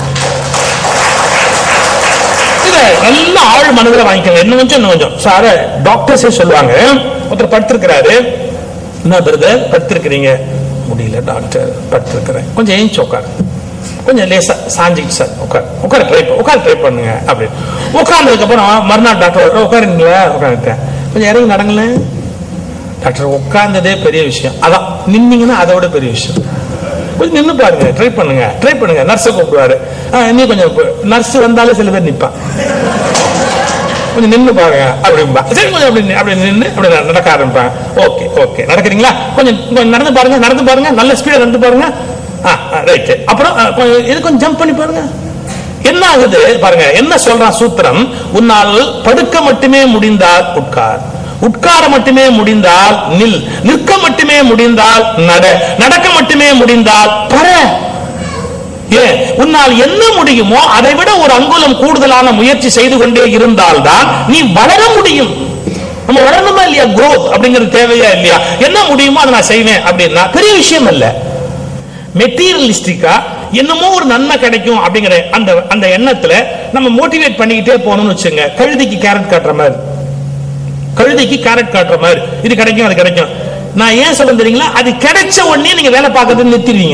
இத நல்ல ஆழ் மனதில் வாங்கிக்கோங்க இன்னும் கொஞ்சம் இன்னும் கொஞ்சம் சார டாக்டர்ஸே சொல்லுவாங்க ஒருத்தர் படுத்திருக்கிறாரு என்ன பிரதர் படுத்திருக்கிறீங்க முடியல டாக்டர் படுத்திருக்கிறேன் கொஞ்சம் ஏஞ்சி உட்காரு கொஞ்சம் லேசா சாஞ்சிக்கிட்டு சார் உட்கார் உட்கார ட்ரை உட்கார ட்ரை பண்ணுங்க அப்படின்னு உட்கார்ந்ததுக்கு அப்புறம் மறுநாள் டாக்டர் உட்காருங்களா உட்காந்துட்டேன் கொஞ்சம் இறங்கி நடங்களேன் டாக்டர் உட்கார்ந்ததே பெரிய விஷயம் அதான் நின்னீங்கன்னா அதை விட பெரிய விஷயம் கொஞ்சம் நின்னு பாருங்க ட்ரை பண்ணுங்க ட்ரை பண்ணுங்க நர்ஸை கூப்பிடுவாரு ஆ, நீ கொஞ்சம் நர்ஸ் வந்தாலே சில பேர் நிப்பான் கொஞ்சம் நின்னு பாருங்க அப்படிம்பா சரி கொஞ்சம் அப்படி நி- அப்படி நின்னு அப்படி நட- நடக்க ஆரம்பிப்பாங்க ஓகே ஓகே நடக்கிறீங்களா கொஞ்சம் கொஞ்சம் நடந்து பாருங்க நடந்து பாருங்க நல்ல ஸ்பீடா நடந்து பாருங்க ஆ ரைட் அப்புறம் ஆ, கொஞ்சம் இது கொஞ்சம் ஜம்ப் பண்ணி பாருங்க என்ன ஆகுது பாருங்க என்ன சொல்றான் சூத்திரம் உன்னால் படுக்க மட்டுமே முடிந்தால் உட்கார் உட்கார மட்டுமே முடிந்தால் நில் நிற்க மட்டுமே முடிந்தால் நட நடக்க மட்டுமே முடிந்தால் பர ஏன் உன்னால் என்ன முடியுமோ அதை விட ஒரு அங்குலம் கூடுதலான முயற்சி செய்து கொண்டே இருந்தால்தான் நீ வளர முடியும் நம்ம வளரணுமா இல்லையா growth அப்படிங்கிறது தேவையா இல்லையா என்ன முடியுமோ அதை நான் செய்வேன் அப்படின்னா பெரிய விஷயம் அல்ல மெட்டீரியலிஸ்டிக்கா என்னமோ ஒரு நன்மை கிடைக்கும் அப்படிங்கிற அந்த அந்த எண்ணத்துல நம்ம மோட்டிவேட் பண்ணிக்கிட்டே போகணும்னு வச்சுங்க கழுதைக்கு கேரட் காட்டுற மாதிரி கழுதைக்கு கேரட் காட்டுற மாதிரி இது கிடைக்கும் அது கிடைக்கும் நான் ஏன் சொல்ல தெரியுங்களா அது கிடைச்ச உடனே நீங்க வேலை பார்க்கறது நிறுத்திடுவீங்க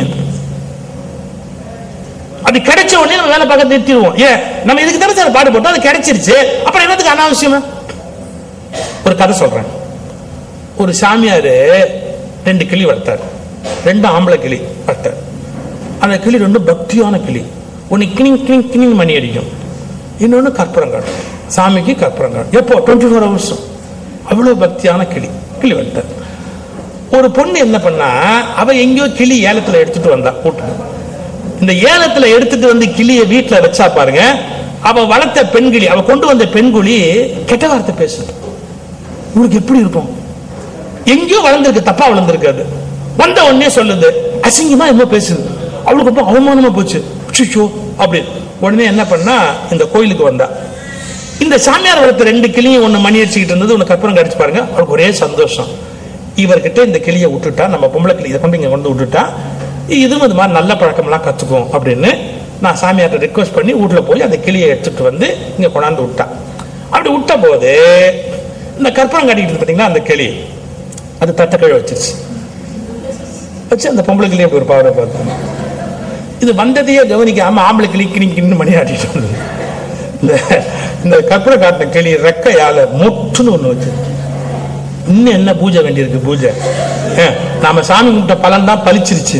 அது கிடைச்ச உடனே நம்ம வேலை பார்க்க நிறுத்திடுவோம் ஏன் நம்ம இதுக்கு தானே சார் பாடுபட்டோம் அது கிடைச்சிருச்சு அப்புறம் என்னத்துக்கு அனாவசியமா ஒரு கதை சொல்றேன் ஒரு சாமியாரு ரெண்டு கிளி வளர்த்தார் ரெண்டு ஆம்பளை கிளி வளர்த்தார் அந்த கிளி ரெண்டு பக்தியான கிளி ஒன்னு கிணிங் கிணிங் கிணிங் மணி அடிக்கும் இன்னொன்னு கற்பூரம் காட்டும் சாமிக்கு கற்பூரம் காட்டும் எப்போ டுவெண்ட்டி ஃபோர் ஹவர்ஸ் அவ்வளவு பக்தியான கிளி கிளி வளர்த்தார் ஒரு பொண்ணு என்ன பண்ணா அவ எங்கேயோ கிளி ஏலத்துல எடுத்துட்டு வந்தா கூட்டு இந்த ஏலத்துல எடுத்துட்டு வந்து கிளிய வீட்டுல வச்சா பாருங்க அவ வளர்த்த பெண்கிளி அவ கொண்டு வந்த பெண்குழி கெட்ட வார்த்தை பேசுது உங்களுக்கு எப்படி இருக்கும் எங்கேயோ வளர்ந்துருக்கு தப்பா வளர்ந்துருக்கு அது வந்த உடனே சொல்லுது அசிங்கமா என்ன பேசுது அவளுக்கு அப்போ அவமானமா போச்சு சுச்சோ அப்படி உடனே என்ன பண்ணா இந்த கோயிலுக்கு வந்தா இந்த சாமியார் வளர்த்த ரெண்டு கிளியும் ஒண்ணு மணி அடிச்சுக்கிட்டு இருந்தது ஒண்ணு கற்பூரம் கடிச்சு பாருங்க அவளுக்கு ஒரே சந்தோஷம் இவர்கிட்ட இந்த கிளியை விட்டுட்டா நம்ம பொம்பளை கிளி இதை கொண்டு இங்க கொண்டு விட்டுட்டா இதுவும் இது மாதிரி நல்ல பழக்கம்லாம் கத்துக்கும் அப்படின்னு நான் சாமியார்ட்ட ரிக்வஸ்ட் பண்ணி வீட்டுல போய் அந்த கிளியை எடுத்துட்டு வந்து இங்க கொண்டாந்து விட்டா அப்படி விட்ட போது இந்த கற்பூரம் கட்டிக்கிட்டு இருக்கு பாத்தீங்களா அந்த கிளி அது தட்டை கீழே வச்சிருச்சு வச்சு அந்த பொம்பளை கிளியை போய் ஒரு பாவனை பார்த்து இது வந்ததையே கவனிக்காம ஆம்பளை கிளி கிணி கிணி மணி ஆட்டிட்டு வந்தது இந்த இந்த கற்பூரம் காட்டின கிளி ரெக்கையால முட்டுன்னு ஒண்ணு வச்சு இன்னும் என்ன பூஜை வேண்டியிருக்கு பூஜை ஏன், நாம சாமி கும்பிட்ட பலன் தான் பலிச்சிருச்சு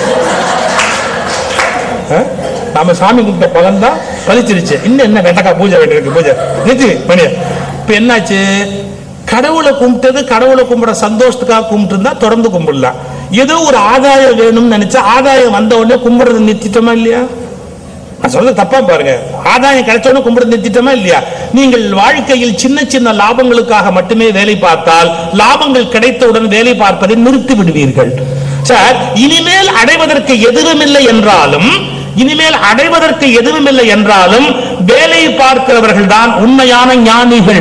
ஆ? நாம சாமி கும்பிட்ட பலன் தான் பலிச்சிருச்சு இன்னும் என்ன வெண்டக்காய் பூஜை வேண்டியிருக்கு பூஜை நிறுத்தி மணி இப்ப என்னாச்சு கடவுளை கும்பிட்டது கடவுளை கும்பிட சந்தோஷத்துக்காக கும்பிட்டு இருந்தா தொடர்ந்து கும்பிடலாம் ஏதோ ஒரு ஆதாயம் வேணும்னு நினைச்சா ஆதாயம் வந்த உடனே கும்பிடுறது நிறுத்திட்டோமா இல்லையா நான் சொல்றது தப்பா பாருங்க ஆதாயம் கிடைச்ச உடனே கும்பிடுறது நிறுத்திட்டோமா இல்லையா நீங்கள் வாழ்க்கையில் சின்ன சின்ன லாபங்களுக்காக மட்டுமே வேலை பார்த்தால் லாபங்கள் கிடைத்தவுடன் வேலை பார்ப்பதை நிறுத்தி விடுவீர்கள் சார் இனிமேல் அடைவதற்கு எதுவுமில்லை என்றாலும் இனிமேல் அடைவதற்கு எதுவுமில்லை என்றாலும் வேலை பார்க்கிறவர்கள் தான் உண்மையான ஞானிகள்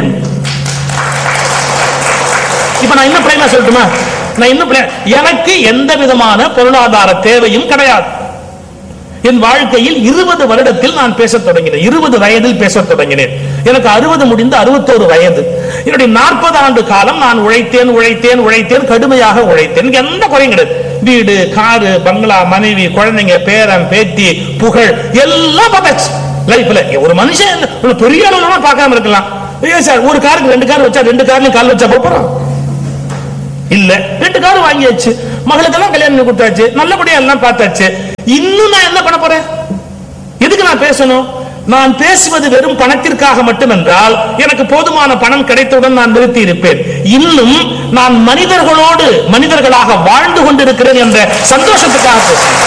இப்ப நான் இன்னும் பிளைனா சொல்லட்டுமா நான் இன்னும் plain- எனக்கு எந்த விதமான பொருளாதார தேவையும் கிடையாது என் வாழ்க்கையில் இருபது வருடத்தில் நான் பேசத் தொடங்கினேன் இருபது வயதில் பேசத் தொடங்கினேன் எனக்கு அறுபது முடிந்து அறுபத்தோரு வயது என்னுடைய நாற்பது ஆண்டு காலம் நான் உழைத்தேன் உழைத்தேன் உழைத்தேன் கடுமையாக உழைத்தேன் எனக்கு எந்த குறையும் கிடையாது வீடு காரு பங்களா மனைவி குழந்தைங்க பேரன் பேத்தி புகழ் எல்லாம் பார்த்தாச்சு லைஃப்ல ஒரு மனுஷன் ஒரு பெரிய அளவுல பார்க்காம இருக்கலாம் ஏன் சார் ஒரு காருக்கு ரெண்டு கார் வச்சா ரெண்டு கார்லயும் கால் வச்சா போறோம் இல்ல ரெண்டு கார் வாங்கியாச்சு மகளுக்கெல்லாம் கல்யாணம் பண்ணி கொடுத்தாச்சு நல்லபடியா எல்லாம் பார்த்தாச்சு இன்னும் நான் என்ன பண்ண போறேன் எதுக்கு நான் பேசணும் நான் பேசுவது வெறும் பணத்திற்காக மட்டுமென்றால் எனக்கு போதுமான பணம் கிடைத்தவுடன் நான் நிறுத்தி இருப்பேன் இன்னும் நான் மனிதர்களோடு மனிதர்களாக வாழ்ந்து கொண்டிருக்கிறேன் என்ற சந்தோஷத்துக்காக பேசுறேன்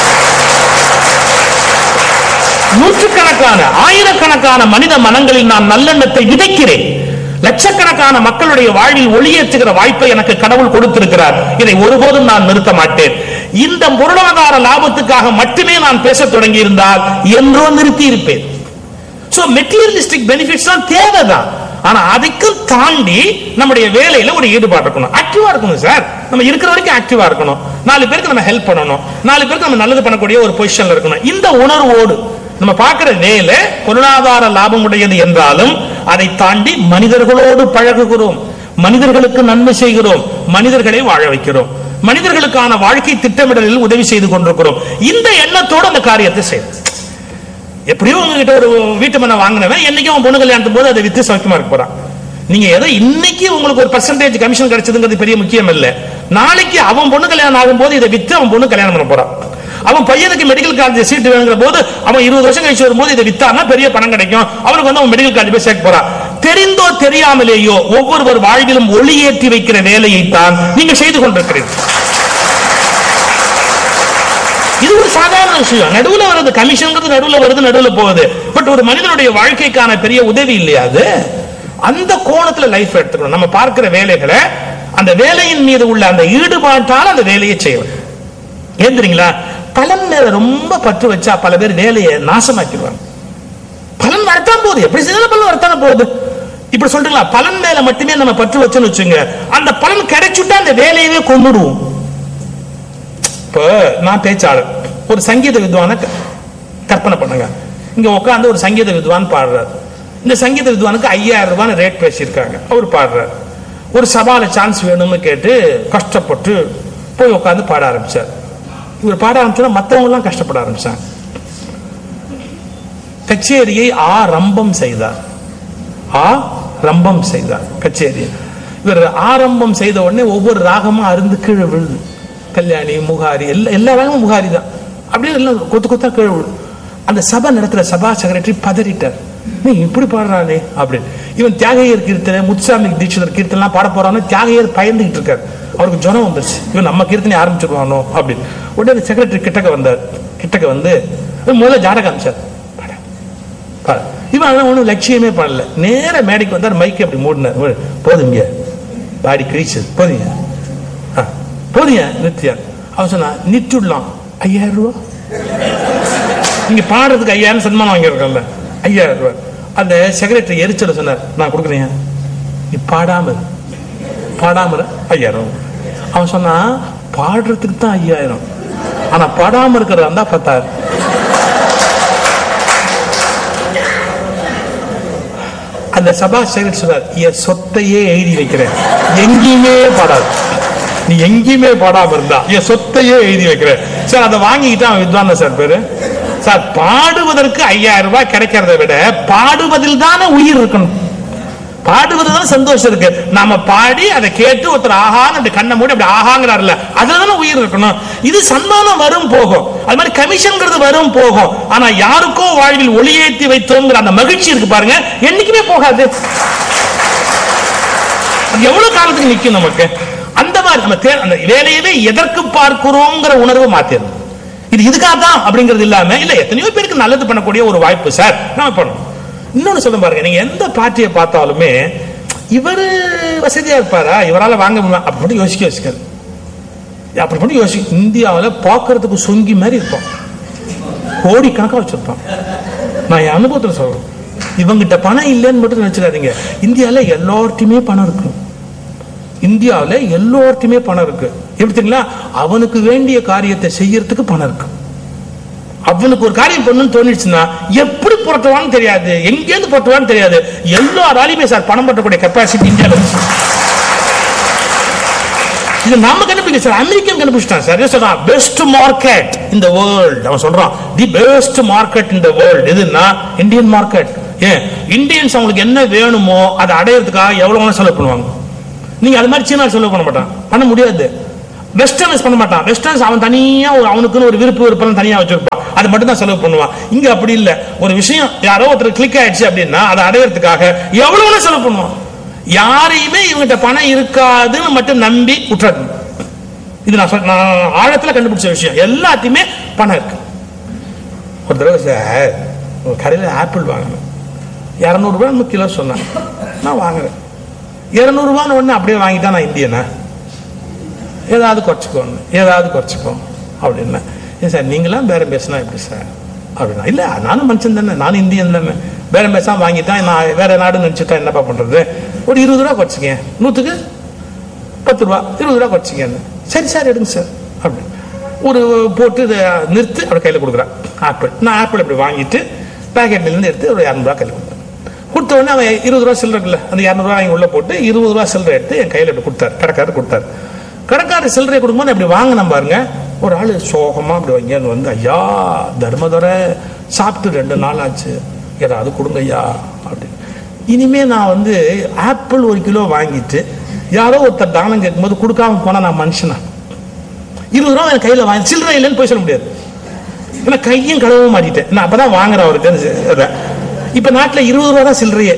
நூற்றுக்கணக்கான ஆயிரக்கணக்கான மனித மனங்களில் நான் நல்லெண்ணத்தை விதைக்கிறேன் லட்சக்கணக்கான மக்களுடைய வாழ்வில் ஒளியேற்றுகிற வாய்ப்பை எனக்கு கடவுள் கொடுத்திருக்கிறார் இதை ஒருபோதும் நான் நிறுத்த மாட்டேன் இந்த பொருளாதார லாபத்துக்காக மட்டுமே நான் பேசத் தொடங்கி இருந்தால் என்றோ நிறுத்தி இருப்பேன் சோ மெட்டீரியலிஸ்டிக் பெனிஃபிட்ஸ் தான் தேவைதான் ஆனா அதுக்கும் தாண்டி நம்முடைய வேலையில ஒரு ஈடுபாடு இருக்கணும் ஆக்டிவா இருக்கணும் சார் நம்ம இருக்கிற வரைக்கும் ஆக்டிவா இருக்கணும் நாலு பேருக்கு நம்ம ஹெல்ப் பண்ணணும் நாலு பேருக்கு நம்ம நல்லது பண்ணக்கூடிய ஒரு பொசிஷன்ல இருக்கணும் இந்த உணர்வோடு நம்ம பார்க்கிற வேலை பொருளாதார லாபம் உடையது என்றாலும் அதை தாண்டி மனிதர்களோடு பழகுகிறோம் மனிதர்களுக்கு நன்மை செய்கிறோம் மனிதர்களை வாழ வைக்கிறோம் மனிதர்களுக்கான வாழ்க்கை திட்டமிடலில் உதவி செய்து கொண்டிருக்கிறோம் இந்த எண்ணத்தோடு அந்த காரியத்தை செய்யணும் எப்படியோ உங்ககிட்ட ஒரு வீட்டு மனை வாங்கினவன் என்னைக்கும் அவன் பொண்ணு கல்யாணத்தும் போது அதை வித்து சௌக்கியமா இருக்க போறான் நீங்க ஏதோ இன்னைக்கு உங்களுக்கு ஒரு பர்சன்டேஜ் கமிஷன் கிடைச்சதுங்கிறது பெரிய முக்கியம் இல்ல நாளைக்கு அவன் பொண்ணு கல்யாணம் ஆகும் போது இதை வித்து அவன் பொண்ணு கல்யாணம் பண்ண போறான் அவன் பையனுக்கு மெடிக்கல் காலேஜ் சீட் வேணுங்கிற போது அவன் இருபது வருஷம் கழிச்சு வரும்போது இதை வித்தானா பெரிய பணம் கிடைக்கும் அவனுக்கு வந்து அவன் மெடிக்கல் காலேஜ் போய் சேர்க்க போறான் தெரிந்தோ தெரியாமலேயோ ஒவ்வொருவர் வாழ்விலும் ஒளியேற்றி வைக்கிற வேலையை தான் நீங்க செய்து கொண்டிருக்கிறீர்கள் இது ஒரு சாதாரண விஷயம் நடுவுல வருது கமிஷன்ங்கிறது நடுவுல வருது நடுவுல போகுது பட் ஒரு மனிதனுடைய வாழ்க்கைக்கான பெரிய உதவி இல்லையா அது அந்த கோணத்துல லைஃப் எடுத்துக்கணும் நம்ம பார்க்கிற வேலைகளை அந்த வேலையின் மீது உள்ள அந்த ஈடுபாட்டால் அந்த வேலையை செய்யணும் ஏன் தெரியுங்களா பலன் மேல ரொம்ப பற்று வச்சா பல பேர் வேலையை நாசமாக்கிடுவாங்க பலன் வரத்தான் போகுது எப்படி செய்தாலும் பலன் வரத்தானே போகுது இப்படி சொல்றீங்களா பலன் மேல மட்டுமே நம்ம பற்று வச்சோன்னு வச்சுங்க அந்த பலன் கிடைச்சுட்டா அந்த வேலையவே கொண்டுடுவோம் இப்போ நான் பேச்சாளர் ஒரு சங்கீத வித்வான க- கற்பனை பண்ணுங்க இங்க உட்கார்ந்து ஒரு சங்கீத வித்வான் பாடுறார் இந்த சங்கீத வித்வானுக்கு ஐயாயிரம் ரூபாய் ரேட் பேசியிருக்காங்க அவர் பாடுறார் ஒரு சபால சான்ஸ் வேணும்னு கேட்டு கஷ்டப்பட்டு போய் உட்கார்ந்து பாட ஆரம்பிச்சார் இவர் பாட ஆரம்பிச்சோன்னா மற்றவங்க எல்லாம் கஷ்டப்பட ஆரம்பிச்சாங்க கச்சேரியை ஆ ரம்பம் செய்தார் ஆ ரம்பம் செய்தார் கச்சேரியை இவர் ஆரம்பம் செய்த உடனே ஒவ்வொரு ராகமும் அருந்து கீழே விழுது கல்யாணி முகாரி எல்லா எல்லா ராகமும் முகாரி தான் அப்படியே எல்லாம் கொத்து கொத்தா கீழே விழுது அந்த சபை நடத்துற சபா செக்ரட்டரி பதறிட்டார் நீ இப்படி பாடுறானே அப்படின்னு இவன் தியாகையர் கீர்த்தனை முத்துசாமி தீட்சிதர் கீர்த்தனை பாட போறான்னு தியாகையர் பயந்துகிட்டு இருக்காரு அவருக்கு ஜுரம் வந்துருச்சு இவன் நம்ம கீர்த்தனை ஆரம்பிச்சிருவானோ அப்படின்னு உடனே செக்ரட்டரி கிட்டக்க வந்தார் கிட்டக்க வந்து முதல்ல ஜாட காமிச்சார் பாட பாரு. இவன் அதெல்லாம் ஒன்றும் லட்சியமே பண்ணல நேர மேடைக்கு வந்தார் மைக்கை அப்படி மூடினார் ஒரு, போதுங்க பாடி கிழிச்சு போதுங்க ஆ, போதுங்க நித்யா அவன் சொன்னா நிச்சுடலாம் ஐயாயிரம் ரூபா இங்க பாடுறதுக்கு ஐயாயிரம் சன்மானம் வாங்கியிருக்கோம்ல ஐயாயிரம் ரூபாய் அந்த செக்ரட்டரி எரிச்சல சொன்னார் நான் கொடுக்குறேன் நீ பாடாம இரு. பாடாம இரு, ஐயாயிரம் ரூபாய். அவன் சொன்னா பாடுறதுக்கு தான் ஐயாயிரம் ஆனா பாடாம இருக்கிறதா இருந்தா பத்தாயிரம் அந்த சபா செக்ரட்டரி சொன்னார் என் சொத்தையே எழுதி வைக்கிறேன் எங்கேயுமே பாடாது நீ எங்கேயுமே பாடாம இருந்தா என் சொத்தையே எழுதி வைக்கிறேன் சார் அதை வாங்கிக்கிட்டு அவன் வித்வான சார் பேரு சார் பாடுவதற்கு ஐயாயிரம் ரூபாய் கிடைக்கிறத விட பாடுவதில் தானே உயிர் இருக்கணும் பாடுவது தான் சந்தோஷம் இருக்கு நாம பாடி அதை கேட்டு ஒருத்தர் ஆஹான்னு அப்படி கண்ணை மூடி அப்படி ஆஹாங்கிறாருல அதுல தானே உயிர் இருக்கணும் இது சன்மானம் வரும் போகும் அது மாதிரி கமிஷன்ங்கிறது வரும் போகும் ஆனா யாருக்கோ வாழ்வில் ஒளியேற்றி வைத்தோங்கிற அந்த மகிழ்ச்சி இருக்கு பாருங்க என்னைக்குமே போகாது அது எவ்வளவு காலத்துக்கு நிக்கும் நமக்கு அந்த மாதிரி நம்ம தே- அந்த வேலையவே எதற்கு பார்க்கிறோங்கிற உணர்வு மாத்திரணும் இது இதுக்காக தான் அப்படிங்கிறது இல்லாம இல்ல எத்தனையோ பேருக்கு நல்லது பண்ணக்கூடிய ஒரு வாய்ப்பு சார் நம்ம பண்ணணும் இன்னொன்னு சொல்ல பாருங்க நீங்க எந்த பார்ட்டியை பார்த்தாலுமே இவரு வசதியா இருப்பாரா இவரால வாங்க முடியுமா அப்படி மட்டும் யோசிக்க யோசிக்காது அப்படி மட்டும் யோசி இந்தியாவுல பார்க்கறதுக்கு சொங்கி மாதிரி இருப்பான் கோடி கணக்கா வச்சிருப்பான் நான் என் அனுபவத்துல சொல்றேன் இவங்கிட்ட பணம் இல்லைன்னு மட்டும் நினைச்சுக்காதீங்க இந்தியால எல்லார்ட்டையுமே பணம் இருக்கு இந்தியாவுல எல்லோர்ட்டையுமே பணம் இருக்கு எப்படி தெரியுங்களா அவனுக்கு வேண்டிய காரியத்தை செய்யறதுக்கு பணம் இருக்கு அவனுக்கு ஒரு காரியம் பண்ணணும்னு தோணிடுச்சுன்னா எப்படி புரட்டுவான்னு தெரியாது எங்கேருந்து புரட்டுவான்னு தெரியாது எல்லாராலையுமே சார் பணம் பற்றக்கூடிய கெப்பாசிட்டி இந்தியாவில் இருக்கு இது நாம கண்டுபிடிக்க சார் அமெரிக்கன் கண்டுபிடிச்சிட்டான் சார் சொல்றான் பெஸ்ட் மார்க்கெட் இந்த வேர்ல்ட் அவன் சொல்றான் தி பெஸ்ட் மார்க்கெட் இந்த வேர்ல்ட் எதுன்னா இந்தியன் மார்க்கெட் ஏன் இந்தியன்ஸ் அவங்களுக்கு என்ன வேணுமோ அதை அடையிறதுக்காக எவ்வளவு வேணா செலவு பண்ணுவாங்க நீங்க அது மாதிரி சீனா செலவு பண்ண மாட்டான் பண்ண முடியாது வெஸ்டர்ன்ஸ் பண்ண மாட்டான் வெஸ்டர்ன்ஸ் அவன் தனியா ஒரு அவனுக்குன்னு ஒரு விருப்பு விருப்பம் தனியா வச்சிருப்பான் அது மட்டும் தான் செலவு பண்ணுவான் இங்க அப்படி இல்ல ஒரு விஷயம் யாரோ ஒருத்தர் கிளிக் ஆயிடுச்சு அப்படின்னா அதை அடையிறதுக்காக எவ்வளவு வேணா செலவு பண்ணுவான் யாரையுமே இவங்கிட்ட பணம் இருக்காதுன்னு மட்டும் நம்பி விட்டுறது இது நான் சொல்- நான் ஆழத்துல கண்டுபிடிச்ச விஷயம் எல்லாத்தையுமே பணம் இருக்கு ஒரு தடவை சார் ஒரு கடையில் ஆப்பிள் வாங்கினேன் இரநூறுபா நம்ம கிலோ சொன்னேன் நான் வாங்குறேன் இரநூறுபான்னு ஒன்று அப்படியே வாங்கிட்டா நான் இந்தியனா ஏதாவது குறைச்சிக்கோன்னு ஏதாவது குறைச்சிக்கோ அப்படின்னா ஏன் சார் நீங்களாம் பேரம் பேசினா எப்படி சார் அப்படின்னா இல்லை நானும் மனுஷன் தானே நானும் இந்தியன் தானே பேரம் பேசாம வாங்கிட்டான் நான் வேற நாடு நினச்சிட்டா என்னப்பா பண்றது ஒரு இருபது ரூபா குறைச்சிங்க நூற்றுக்கு பத்து ரூபா இருபது ரூபா குறைச்சிங்கன்னு சரி சார் எடுங்க சார் அப்படி ஒரு போட்டு இதை நிறுத்து அப்படி கையில் கொடுக்குறான் ஆப்பிள் நான் ஆப்பிள் அப்படி வாங்கிட்டு பேக்கெட்லேருந்து எடுத்து ஒரு இரநூறுவா கையில் கொடுத்தேன் கொடுத்த உடனே அவன் இருபது ரூபா சில்லறை இருக்குல்ல அந்த இரநூறுவா வாங்கி உள்ள போட்டு இருபது ரூபா சில்லறை எடுத்து என் கையில் அப்படி கொடுத்தாரு கடைக்காரர் கொடுத்தாரு கடைக்காரர் சில்லறை கொடுக்கும்போது அப்படி வாங்கினேன் பாருங்க ஒரு ஆள் சோகமா அப்படி வாங்கி வந்து ஐயா தர்மதுரை சாப்பிட்டு ரெண்டு நாள் ஆச்சு ஏதாவது கொடுங்க ஐயா அப்படின்னு இனிமே நான் வந்து ஆப்பிள் ஒரு கிலோ வாங்கிட்டு யாரோ ஒருத்தர் தானம் கேட்கும்போது கொடுக்காம போனா நான் மனுஷனா இருபது ரூபா என் கையில வாங்கி சில்லறை இல்லைன்னு போய் சொல்ல முடியாது ஏன்னா கையும் கழுவ மாட்டிட்டேன் நான் அப்பதான் வாங்குறேன் அவருக்கு இப்ப நாட்டுல இருபது ரூபா தான் சில்லறையே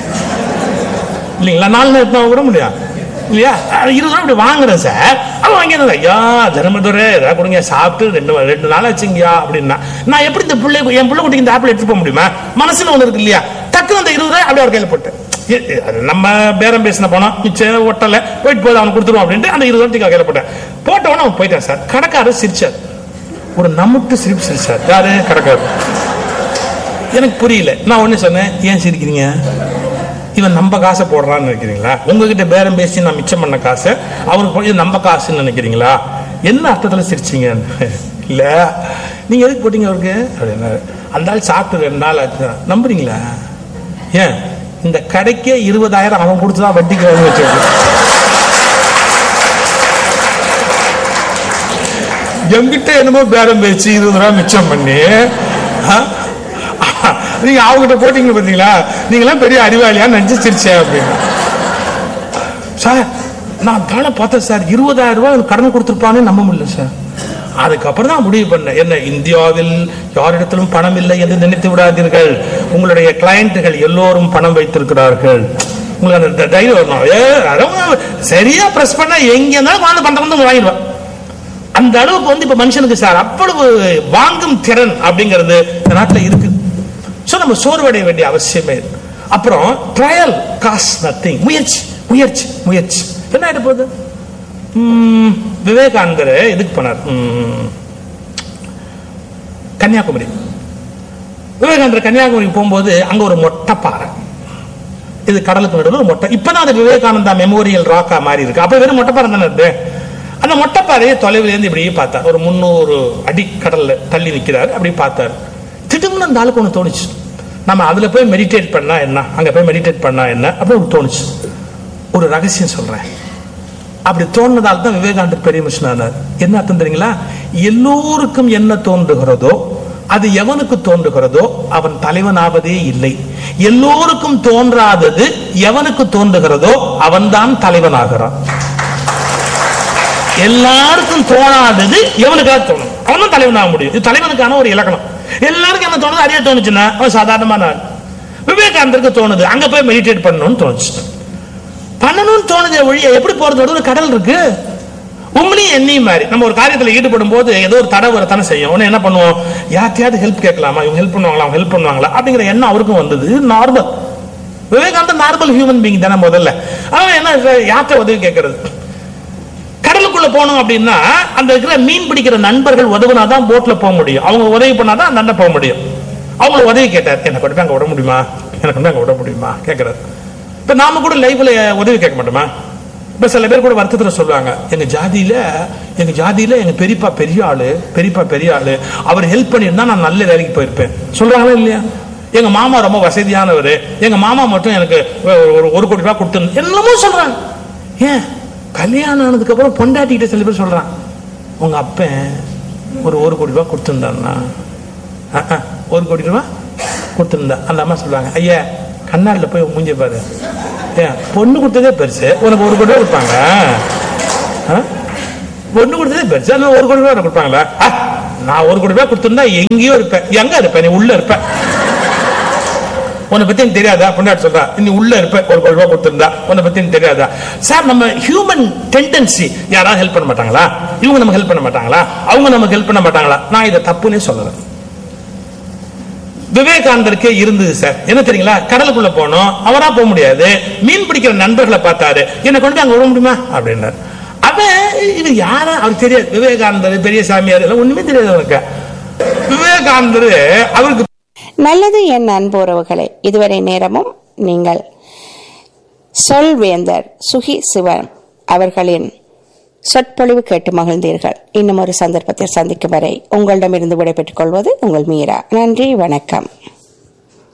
இல்லைங்களா நாலு நேரத்தில் விட முடியும் இல்லையா அஹ் இருபது ரூபா இப்படி வாங்குறேன் சார் அவன் வாங்கிடுறது ஐயா தர்மதுரை ஏதாவது கொடுங்க சாப்பிட்டு ரெண்டு ரெண்டு நாள் ஆச்சுங்கய்யா அப்படின்னா நான் எப்படி இந்த பிள்ளை என் பிள்ளை குட்டிக்கு இந்த ஆப்பிள் எடுத்துட்டு போக முடியுமா மனசுல ஒண்ணு இருக்கு இல்லையா டக்குனு அந்த இருபது ரூபாய் அப்படியே அவர் கையில போட்டேன் எ- எ- அது நம்ம பேரம் பேசின பணம் மிச்சம் ஒட்டல போயிட்டு போது அவனுக்கு கொடுத்துருவோம் அப்படின்ட்டு அந்த இருபது ரூபாய்க்கு கையில போட்டேன் போட்ட உடனே அவன் போயிட்டான் சார் கடைக்காரர் சிரிச்சார் ஒரு நம்மட்டு சிரிப்பு சிரிச்சார் யாரு கடைக்காரர் எனக்கு புரியல நான் ஒண்ணு சொன்னேன் ஏன் சிரிக்கிறீங்க இவன் நம்ம காசை போடுறான்னு நினைக்கிறீங்களா உங்ககிட்ட பேரம் பேசி நான் மிச்சம் பண்ண காசை அவருக்கு போய் இது நம்ம காசுன்னு நினைக்கிறீங்களா என்ன அர்த்தத்துல சிரிச்சீங்க இல்ல நீங்க எதுக்கு போட்டீங்க அவருக்கு அப்படின்னா அந்த ஆள் சாப்பிட்டு ரெண்டு நாள் ஆச்சு நம்புறீங்களா ஏன் இந்த கடைக்கே இருபதாயிரம் அவன் கொடுத்துதான் வட்டிக்கு வாங்கி வச்சிருக்கான் என்கிட்ட என்னமோ பேரம் பேச்சு இருபது ரூபா மிச்சம் பண்ணி ஆ? நீங்க அவங்ககிட்ட போட்டீங்க பாத்தீங்களா நீங்களாம் பெரிய அறிவாளியா நினைச்சு சிரிச்சேன் அப்படின்னு சார் நான் தானே பார்த்தேன் சார் இருபதாயிரம் ரூபாய் எனக்கு கடன் கொடுத்துருப்பானே நம்ப முடியல சார் அதுக்கப்புறம் தான் முடிவு பண்ணேன் என்ன இந்தியாவில் யாரிடத்திலும் பணம் இல்லை என்று நினைத்து விடாதீர்கள் உங்களுடைய கிளையண்ட்டுகள் எல்லோரும் பணம் வைத்திருக்கிறார்கள் உங்களுக்கு அந்த த- தைரியம் வரணும் ஏ அதான் சரியா பிரஸ் பண்ணா எங்க இருந்தாலும் வாழ்ந்து பணத்தை வந்து வாங்கிடுவேன் அந்த அளவுக்கு வந்து இப்ப மனுஷனுக்கு சார் அவ்வளவு வாங்கும் திறன் அப்படிங்கிறது இந்த நாட்டுல இருக்கு சோ நம்ம சோர்வடைய வேண்டிய அவசியமே இல்லை. அப்புறம் ட்ரையல் காஸ் நத்திங் முயற்சி முயற்சி முயற்சி என்ன ஆயிட்டு போகுது ம், விவேகானந்தர் இதுக்கு போனார் ம், கன்னியாகுமரி விவேகானந்தர் கன்னியாகுமரிக்கு போகும்போது அங்க ஒரு மொட்டை பாறை இது கடலுக்கு நடுவில் ஒரு மொட்டை இப்பதான் அது விவேகானந்தா மெமோரியல் ராக்கா மாதிரி இருக்கு அப்ப வெறும் மொட்டை பாறை தானே அது அந்த மொட்டை பாறையை தொலைவில் இருந்து இப்படியே பார்த்தார் ஒரு முந்நூறு அடி கடல்ல தள்ளி நிக்கிறாரு அப்படி பார்த்தாரு திடீர்னு அந்த ஆளுக்கு ஒன்று தோணுச்சு நம்ம அதுல போய் மெடிடேட் பண்ணா என்ன அங்க போய் மெடிடேட் பண்ணா என்ன அப்படி ஒரு தோணுச்சு ஒரு ரகசியம் சொல்றேன் அப்படி தோணுனதால் தான் விவேகானந்தர் பெரிய மனுஷன் ஆனார் என்ன அர்த்தம் தெரியுங்களா எல்லோருக்கும் என்ன தோன்றுகிறதோ அது எவனுக்கு தோன்றுகிறதோ அவன் தலைவனாவதே இல்லை எல்லோருக்கும் தோன்றாதது எவனுக்கு தோன்றுகிறதோ அவன்தான் தலைவனாகிறான் எல்லாருக்கும் தோணாதது எவனுக்காக தோணும் அவன் தான் தலைவனாக முடியும் இது தலைவனுக்கான ஒரு இலக்கணம் எல்லாருக்கும் என்ன தோணுது அறிய தோணுச்சுன்னா அவன் சாதாரணமான ஆள் விவேகானந்தருக்கு தோணுது அங்க போய் மெடிடேட் பண்ணணும்னு தோணுச்சு பண்ணணும்னு தோணுதே ஒழிய எப்படி போறது நடுவுல கடல் இருக்கு உங்களையும் என்னையும் மாதிரி நம்ம ஒரு காரியத்துல ஈடுபடும் போது ஏதோ ஒரு தடை வரத்தானே செய்யும் உடனே என்ன பண்ணுவோம் யார்ட்டையாவது ஹெல்ப் கேட்கலாமா இவங்க ஹெல்ப் பண்ணுவாங்களா அவங்க ஹெல்ப் பண்ணுவாங்களா அப்படிங்கிற எண்ணம் அவருக்கும் வந்தது நார்மல் விவேகானந்தர் நார்மல் ஹியூமன் பீயிங் தானே முதல்ல அவன் என்ன யார்கிட்ட உதவி கேட்கறது கடலுக்குள்ள போகணும் அப்படின்னா அந்த இருக்கிற மீன் பிடிக்கிற நண்பர்கள் உதவுனாதான் போட்ல போக முடியும் அவங்க உதவி பண்ணாதான் அந்த அண்ணன் போக முடியும் அவங்கள உதவி கேட்டார் எனக்கு கொண்டு போய் அங்க விட முடியுமா எனக்கு கொண்டு போய் அங்க விட முடியுமா கேட்கிறாரு இப்ப நாம கூட லைஃப்ல உதவி கேட்க மாட்டோமா இப்ப சில பேர் கூட வருத்தத்துல சொல்லுவாங்க எங்க ஜாதியில எங்க ஜாதியில எங்க பெரியப்பா பெரிய ஆளு பெரியப்பா பெரிய ஆளு அவர் ஹெல்ப் பண்ணியிருந்தா நான் நல்ல வேலைக்கு போயிருப்பேன் சொல்றாங்களா இல்லையா எங்க மாமா ரொம்ப வசதியானவர் எங்க மாமா மட்டும் எனக்கு ஒரு- ஒரு ஒரு கோடி ரூபாய் கொடுத்து என்னமோ சொல்றாங்க ஏன் கல்யாணம் ஆனதுக்கு அப்புறம் பொண்டாட்டிக்கிட்ட சில பேர் சொல்றான் உங்க அப்பன் ஒரு ஒரு கோடி ரூபாய் கொடுத்துருந்தாருன்னா அஹ், அஹ், ஒரு கோடி ரூபாய் கொடுத்துருந்தா அந்த அம்மா சொல்லுவாங்க ஐயா கண்ணாடியில் போய் மூஞ்சி பாரு ஏன் பொண்ணு கொடுத்ததே பெருசு உனக்கு ஒரு கோடி ரூபாய் கொடுப்பாங்க ஆ? பொண்ணு கொடுத்ததே பெருசு அதனால ஒரு கோடி ரூபாய் உனக்கு கொடுப்பாங்களா ஆ, நான் ஒரு கோடி ரூபாய் கொடுத்துருந்தா எங்கேயோ இருப்பேன் எங்க இருப்பேன் நீ உள்ள இருப்ப உன்னை பத்தி எனக்கு தெரியாதா பொண்டாட்டி சொல்றா நீ உள்ள இருப்ப ஒரு கோடி ரூபாய் கொடுத்திருந்தா உன்னை பத்தி எனக்கு தெரியாதா சார் நம்ம ஹியூமன் டெண்டன்சி யாராவது ஹெல்ப் பண்ண மாட்டாங்களா இவங்க நமக்கு ஹெல்ப் பண்ண மாட்டாங்களா அவங்க நமக்கு ஹெல்ப் பண்ண மாட்டாங்களா நான் இதை தப்புன்னே சொல்லுறேன் விவேகானந்தருக்கே இருந்தது சார் என்ன தெரியுங்களா கடலுக்குள்ள போனோம் அவரா போக முடியாது மீன் பிடிக்கிற நண்பர்களை பார்த்தாரு என்னை கொண்டு போய் அங்க விட முடியுமா அப்படின்னாரு அவன் இது யாரா அவருக்கு தெரியாது விவேகானந்தர் பெரிய சாமியார் எல்லாம் ஒண்ணுமே தெரியாது அவனுக்கு விவேகானந்தர் அவருக்கு நல்லது என் அன்புறவுகளே இதுவரை நேரமும் நீங்கள் சொல்வேந்தர் சுகி சிவன் அவர்களின் சொற்பொழிவு கேட்டு மகிழ்ந்தீர்கள் இன்னும் ஒரு சந்தர்ப்பத்தில் சந்திக்கும் வரை உங்களிடமிருந்து விடைபெற்றுக் கொள்வது உங்கள் மீரா நன்றி வணக்கம்